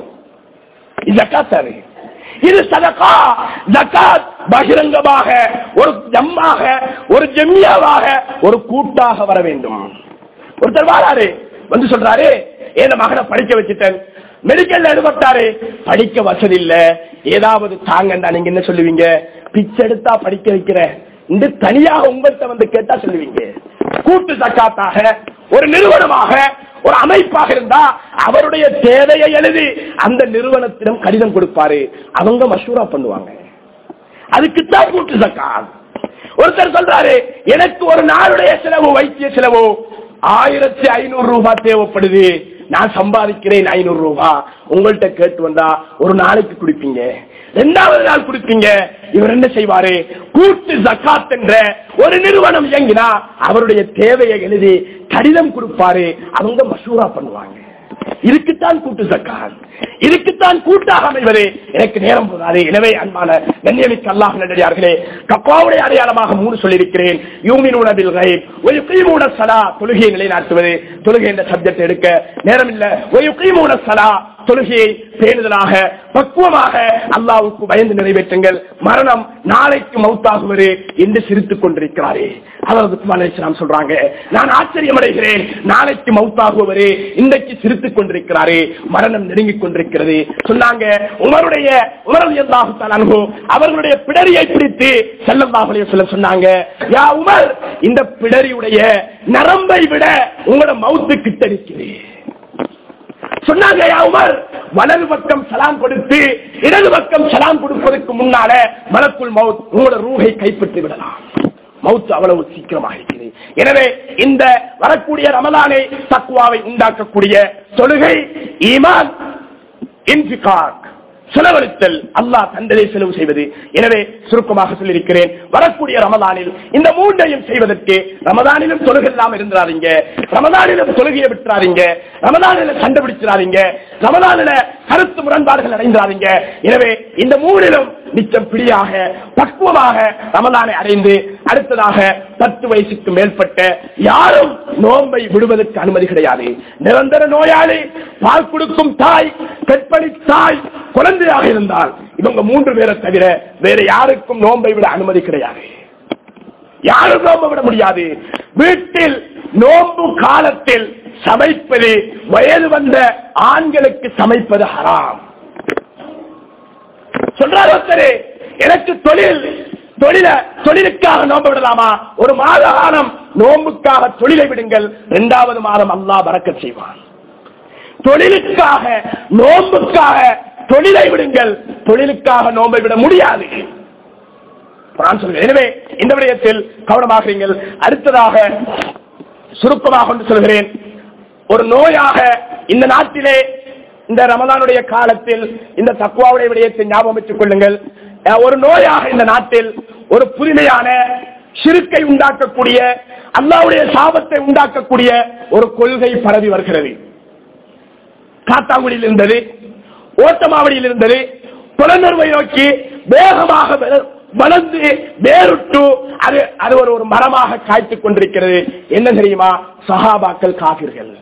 இது ஜக்காத் தானே இது சதகா ஜக்காத் பகிரங்கமாக ஒரு ஜம்மாக ஒரு ஜெம்மியாவாக ஒரு கூட்டாக வர வேண்டும் ஒருத்தர் வாராரு வந்து சொல்றாரு என் மகனை படிக்க வச்சுட்டேன் மெடிக்கல்ல எடுபட்டாரு படிக்க வசதி இல்ல ஏதாவது தாங்கண்டா நீங்க என்ன சொல்லுவீங்க பிச்சை எடுத்தா படிக்க வைக்கிற இந்த தனியாக உங்கள்கிட்ட வந்து கேட்டா சொல்லுவீங்க கூட்டு சக்காத்தாக ஒரு நிறுவனமாக ஒரு அமைப்பாக இருந்தா அவருடைய தேவையை எழுதி அந்த நிறுவனத்திடம் கடிதம் கொடுப்பாரு அவங்க மஷூரா பண்ணுவாங்க அதுக்குத்தான் கூட்டு சக்காத் ஒருத்தர் சொல்றாரு எனக்கு ஒரு நாளுடைய செலவு வைத்திய செலவு ஆயிரத்தி ஐநூறு ரூபாய் தேவைப்படுது நான் சம்பாதிக்கிறேன் ஐநூறு ரூபாய் உங்கள்கிட்ட கேட்டு வந்தா ஒரு நாளைக்கு குடிப்பீங்க ரெண்டாவது நாள் குடிப்பீங்க இவர் என்ன செய்வாரு கூட்டு ஜக்காத் என்ற ஒரு நிறுவனம் இயங்கினா அவருடைய தேவையை எழுதி கடிதம் கொடுப்பாரு அவங்க மசூரா பண்ணுவாங்க இதுக்குத்தான் கூட்டு ஜக்காத் இதுக்குத்தான் கூட்டாக அமைவது எனக்கு நேரம் போதாது எனவே அன்பான கண்ணியமிக்க அல்லாஹ் நடிகார்களே கப்பாவுடைய அடையாளமாக மூணு சொல்லியிருக்கிறேன் யூமினூன பில் கைப் ஒயுகீமூன சலா தொழுகையை நிலைநாட்டுவது தொழுகை என்ற சப்ஜெக்ட் எடுக்க நேரம் இல்ல ஒயுகீமூன சலா தொழுகையை பேணுதலாக பக்குவமாக அல்லாவுக்கு பயந்து நிறைவேற்றுங்கள் மரணம் நாளைக்கு மௌத்தாகுவது என்று சிரித்துக் கொண்டிருக்கிறாரே அதாவது சொல்றாங்க நான் ஆச்சரியம் அடைகிறேன் நாளைக்கு மௌத்தாகுவரே இன்றைக்கு சிரித்துக் கொண்டிருக்கிறாரே மரணம் நெருங்கிக் கொண்டிருக்கிறது சொன்னாங்க உமருடைய உமரது அனுபவம் அவர்களுடைய பிடரியை பிடித்து செல்லந்தாகுடைய சொல்ல சொன்னாங்க யா உமர் இந்த பிடரியுடைய நரம்பை விட உங்களோட மவுத்து கிட்ட இருக்கிறேன் சொன்னாங்க யா உமர் வலது பக்கம் சலாம் கொடுத்து இடது பக்கம் சலாம் கொடுப்பதற்கு முன்னால மலக்குள் மவுத் உங்களோட ரூகை கைப்பற்றி விடலாம் மவுத்து அவ்வளவு சீக்கிரமாக இருக்கிறது எனவே இந்த வரக்கூடிய ரமலானை தக்குவாவை உண்டாக்கக்கூடிய தொழுகை ஈமான் இன்பிகார் செலவழித்தல் அல்லாஹ் தந்ததை செலவு செய்வது எனவே சுருக்கமாக சொல்லியிருக்கிறேன் வரக்கூடிய ரமதானில் இந்த மூன்றையும் செய்வதற்கு ரமதானிலும் தொழுகை இல்லாம இருந்தாதீங்க ரமதானிலும் தொழுகையை விட்டுறாதீங்க ரமதானில கண்டுபிடிச்சிடாதீங்க ரமதானில கருத்து முரண்பாடுகள் அடைந்தாதீங்க எனவே இந்த மூணிலும் நிச்சம் பிடியாக பக்குவமாக ரமலானை அடைந்து அடுத்ததாக பத்து வயசுக்கு மேற்பட்ட யாரும் நோன்பை விடுவதற்கு அனுமதி கிடையாது நிரந்தர நோயாளி பால் கொடுக்கும் தாய் கற்பழி தாய் குழந்தையாக இருந்தால் இவங்க மூன்று பேரை தவிர வேற யாருக்கும் நோன்பை விட அனுமதி கிடையாது யாரும் நோன்பு விட முடியாது வீட்டில் நோன்பு காலத்தில் சமைப்பது வயது வந்த ஆண்களுக்கு சமைப்பது ஹராம் சொல்றார் ஒருத்தரு எனக்கு தொழில் தொழில தொழிலுக்காக நோன்பு விடலாமா ஒரு மாத காலம் நோம்புக்காக தொழிலை விடுங்கள் இரண்டாவது மாதம் அல்லாஹ் பறக்க செய்வான் தொழிலுக்காக நோம்புக்காக தொழிலை விடுங்கள் தொழிலுக்காக நோன்பை விட முடியாது குர்ஆன் சொல்கிறது. எனவே இந்த விடயத்தில் கவனமாகிறீர்கள் அடுத்ததாக சுருக்கமாக கொண்டு சொல்கிறேன் ஒரு நோயாக இந்த நாட்டிலே இந்த ரமதானுடைய காலத்தில் இந்த தக்குவாவுடைய விடயத்தை ஞாபகம் வச்சுக் கொள்ளுங்கள் அஹ் ஒரு நோயாக இந்த நாட்டில் ஒரு புதுமையான சிறுக்கை உண்டாக்கக்கூடிய அல்லாவுடைய சாபத்தை உண்டாக்கக்கூடிய ஒரு கொள்கை பரவி வருகிறது காத்தாங்குடியில் இருந்தது ஓட்டமாவடியில் இருந்தது புலனர்வை நோக்கி வேகமாக வள- வளர்ந்து வேருட்டு அது அது ஒரு ஒரு மரமாக காய்த்துக் கொண்டிருக்கிறது என்ன தெரியுமா சஹாபாக்கள் காபிர்கள்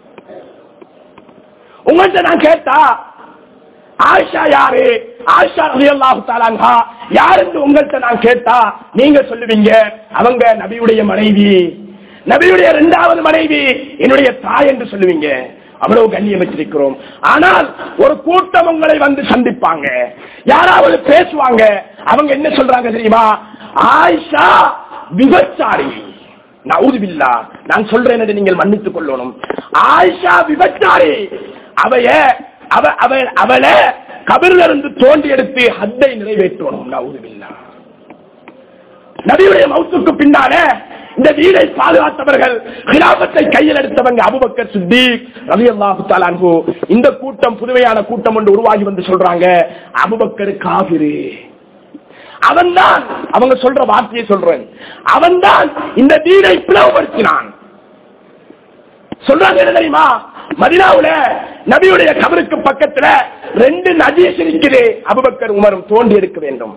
உங்கள்கிட்ட நான் கேட்டா ஆயிஷா யாரு ஆயிஷா ரலியல்லாஹு தஆலாஹா யாருன்னு உங்கள்கிட்ட நான் கேட்டா நீங்க சொல்லுவீங்க அவங்க நபியுடைய மனைவி நபியுடைய இரண்டாவது மனைவி என்னுடைய தாய் என்று சொல்லுவீங்க அவ்வளவு கண்ணியம் வச்சிருக்கிறோம் ஆனால் ஒரு கூட்டம் உங்களை வந்து சந்திப்பாங்க யாராவது பேசுவாங்க அவங்க என்ன சொல்றாங்க தெரியுமா ஆயிஷா விபச்சாரி நவுதுபில்லா நான் சொல்றேன் என்று நீங்கள் மன்னித்துக் கொள்ளணும் ஆயிஷா விபச்சாரி அவைய அவ அவ அவளை கபிரில் இருந்து தோண்டி எடுத்து ஹத்தை நிறைவேற்றணும் நவுதுபில்லா நபியுடைய மௌத்துக்கு பின்னால இந்த வீடை பாதுகாத்தவர்கள் கிலாபத்தை கையில் எடுத்தவங்க அபுபக்கர் சித்திக் ரலியல்லாஹு தஆலா அன்ஹு இந்த கூட்டம் புதுமையான கூட்டம் ஒன்று உருவாகி வந்து சொல்றாங்க அபுபக்கர் காபிரு அவன்தான் அவங்க சொல்ற வார்த்தையை சொல்றேன் அவன்தான் இந்த வீடை பிளவுபடுத்தினான் சொல்றாங்க என்ன தெரியுமா மதினாவுல நபியுடைய கபருக்கு பக்கத்துல ரெண்டு நஜீஸ் இருக்குது அபுபக்கர் உமரும் தோண்டி எடுக்க வேண்டும்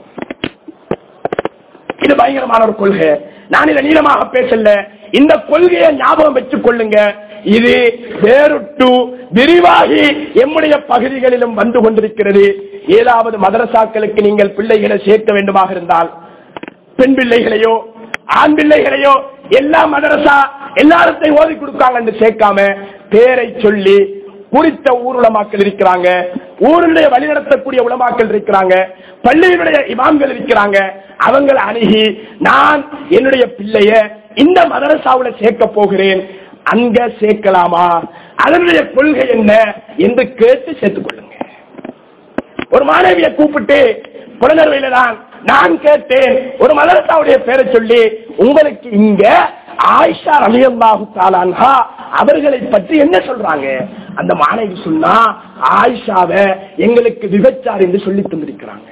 இது பயங்கரமான ஒரு கொள்கை நான் இதை நீளமாக பேசல இந்த கொள்கையை ஞாபகம் வச்சுக் கொள்ளுங்க இது வேறுட்டு விரிவாகி எம்முடைய பகுதிகளிலும் வந்து கொண்டிருக்கிறது ஏதாவது மதரசாக்களுக்கு நீங்கள் பிள்ளைகளை சேர்க்க வேண்டுமாக இருந்தால் பெண் பிள்ளைகளையோ ஆண் பிள்ளைகளையோ எல்லா மதரசா எல்லாரத்தையும் ஓதி கொடுக்காங்கன்னு சேர்க்காம பேரை சொல்லி குறித்த ஊர் உலமாக்கள் இருக்கிறாங்க ஊருடைய வழிநடத்தக்கூடிய உலமாக்கள் இருக்கிறாங்க பள்ளியினுடைய இமாம்கள் இருக்கிறாங்க அவங்களை அணுகி நான் என்னுடைய பிள்ளைய இந்த மதரசாவுல சேர்க்க போகிறேன் அங்க சேர்க்கலாமா அதனுடைய கொள்கை என்ன என்று கேட்டு சேர்த்துக் கொள்ளுங்க ஒரு மாணவியை கூப்பிட்டு புலனர்வையில நான் நான் கேட்டேன் ஒரு மதரசாவுடைய பேரை சொல்லி உங்களுக்கு இங்க ஆயிஷா ரலியல்லாஹு தாலான்ஹா அவர்களை பற்றி என்ன சொல்றாங்க அந்த மாணவி சொன்னா ஆயிஷாவை எங்களுக்கு விபச்சார் என்று சொல்லி தந்திருக்கிறாங்க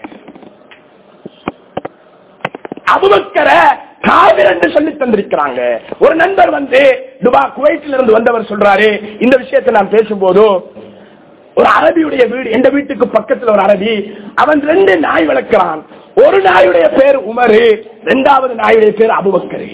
அபுபக்கர காவிர் என்று சொல்லி தந்திருக்கிறாங்க ஒரு நண்பர் வந்து துபா குவைட்டில் இருந்து வந்தவர் சொல்றாரு இந்த விஷயத்தை நான் பேசும்போது ஒரு அரபியுடைய வீடு எந்த வீட்டுக்கு பக்கத்துல ஒரு அரபி அவன் ரெண்டு நாய் வளர்க்கிறான் ஒரு நாயுடைய பேர் உமரு இரண்டாவது நாயுடைய பேர் அபுபக்கரு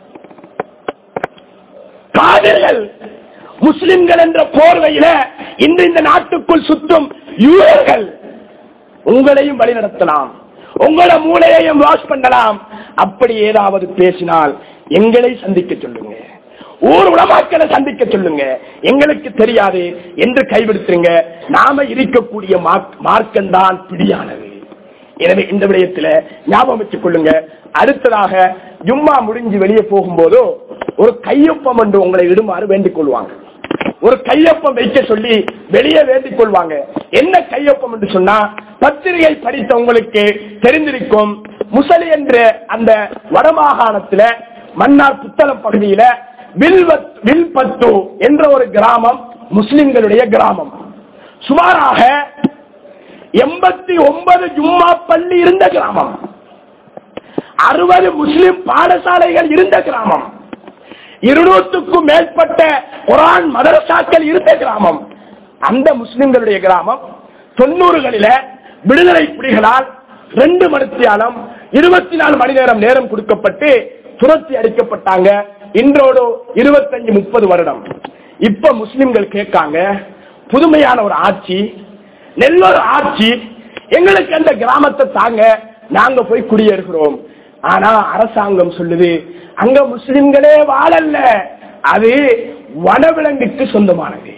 காவிர்கள் முஸ்லிம்கள் என்ற போர்வையில இன்று இந்த நாட்டுக்குள் சுற்றும் யூரர்கள் உங்களையும் வழிநடத்தலாம் உங்களோட மூளையையும் வாஷ் பண்ணலாம் அப்படி ஏதாவது பேசினால் எங்களை சந்திக்க சொல்லுங்க ஊர் உலமாக்களை சந்திக்க சொல்லுங்க எங்களுக்கு தெரியாது என்று கைவிடுத்துருங்க நாம இருக்கக்கூடிய மார்க்கம் தான் பிடியானது எனவே இந்த விடயத்துல ஞாபகம் வச்சுக் கொள்ளுங்க அடுத்ததாக ஜும்மா முடிஞ்சு வெளியே போகும்போதோ ஒரு கையொப்பம் என்று உங்களை இடுமாறு வேண்டிக் கொள்வாங்க ஒரு கையொப்பம் வைக்க சொல்லி வெளியே வேண்டிக் கொள்வாங்க என்ன கையொப்பம் என்று சொன்னா பத்திரிகை படித்த உங்களுக்கு தெரிந்திருக்கும் முசலி என்ற அந்த வடமாகாணத்துல மன்னார் புத்தளம் பகுதியில வில்வத் வில்பத்து என்ற ஒரு கிராமம் முஸ்லிம்களுடைய கிராமம் சுமாராக எண்பத்தி ஒன்பது ஜும்மா பள்ளி இருந்த கிராமம் அறுபது முஸ்லிம் பாடசாலைகள் இருந்த கிராமம் இருநூற்றுக்கும் மேற்பட்ட குரான் மதரசாக்கள் இருந்த கிராமம் அந்த முஸ்லிம்களுடைய கிராமம் தொண்ணூறுகளில விடுதலை புலிகளால் ரெண்டு மணித்தியாலம் இருபத்தி நாலு மணி நேரம் நேரம் கொடுக்கப்பட்டு துரத்தி அடிக்கப்பட்டாங்க இன்றோடு இருபத்தஞ்சு முப்பது வருடம் இப்ப முஸ்லிம்கள் கேட்காங்க புதுமையான ஒரு ஆட்சி நெல்லொரு ஆட்சி எங்களுக்கு அந்த கிராமத்தை தாங்க நாங்க போய் குடியேறுகிறோம் ஆனா அரசாங்கம் சொல்லுது அங்க முஸ்லிம்களே வாழல்ல அது வனவிலங்குக்கு சொந்தமானது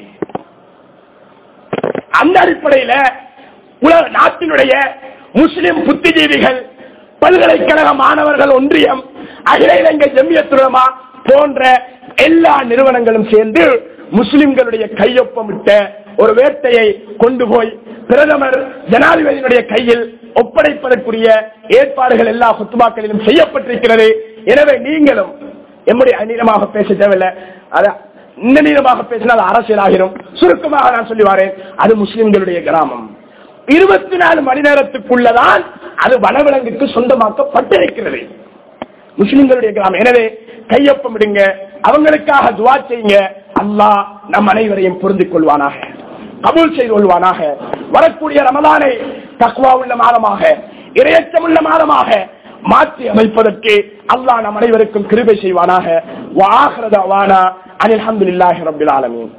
அந்த அடிப்படையில உலக நாட்டினுடைய முஸ்லிம் புத்திஜீவிகள் பல்கலைக்கழக மாணவர்கள் ஒன்றியம் அகில இலங்கை ஜெமியத்துலமா போன்ற எல்லா நிறுவனங்களும் சேர்ந்து முஸ்லிம்களுடைய கையொப்பமிட்ட ஒரு வேட்டையை கொண்டு போய் பிரதமர் ஜனாதிபதியினுடைய கையில் ஒப்படைப்பதற்குரிய ஏற்பாடுகள் எல்லா சொத்துமாக்களிலும் செய்யப்பட்டிருக்கிறது எனவே நீங்களும் எம்முடைய அநீளமாக பேச தேவையில்லை அதான் இந்த நீளமாக பேசினால் அரசியலாகிரும் சுருக்கமாக நான் சொல்லி வரேன் அது முஸ்லிம்களுடைய கிராமம் இருபத்தி நாலு மணி நேரத்துக்குள்ளதான் அது வனவிலங்குக்கு சொந்தமாக்கப்பட்டிருக்கிறது முஸ்லிம்களுடைய கிராமம் எனவே கையொப்பம் இடுங்க அவங்களுக்காக துவா செய்யுங்க அல்லாஹ் நம் அனைவரையும் பொருந்திக் கொள்வானாக கபூல் செய்து கொள்வானாக வரக்கூடிய ரமலானை தக்வா உள்ள மாதமாக இரையச்சம் உள்ள மாதமாக மாற்றி அமைப்பதற்கு அல்லாஹ் நம் அனைவருக்கும் கிருபை செய்வானாக வாஹ்ரதாவானா அனில் அஹமதுல்லாஹி ரபில் ஆலமீன்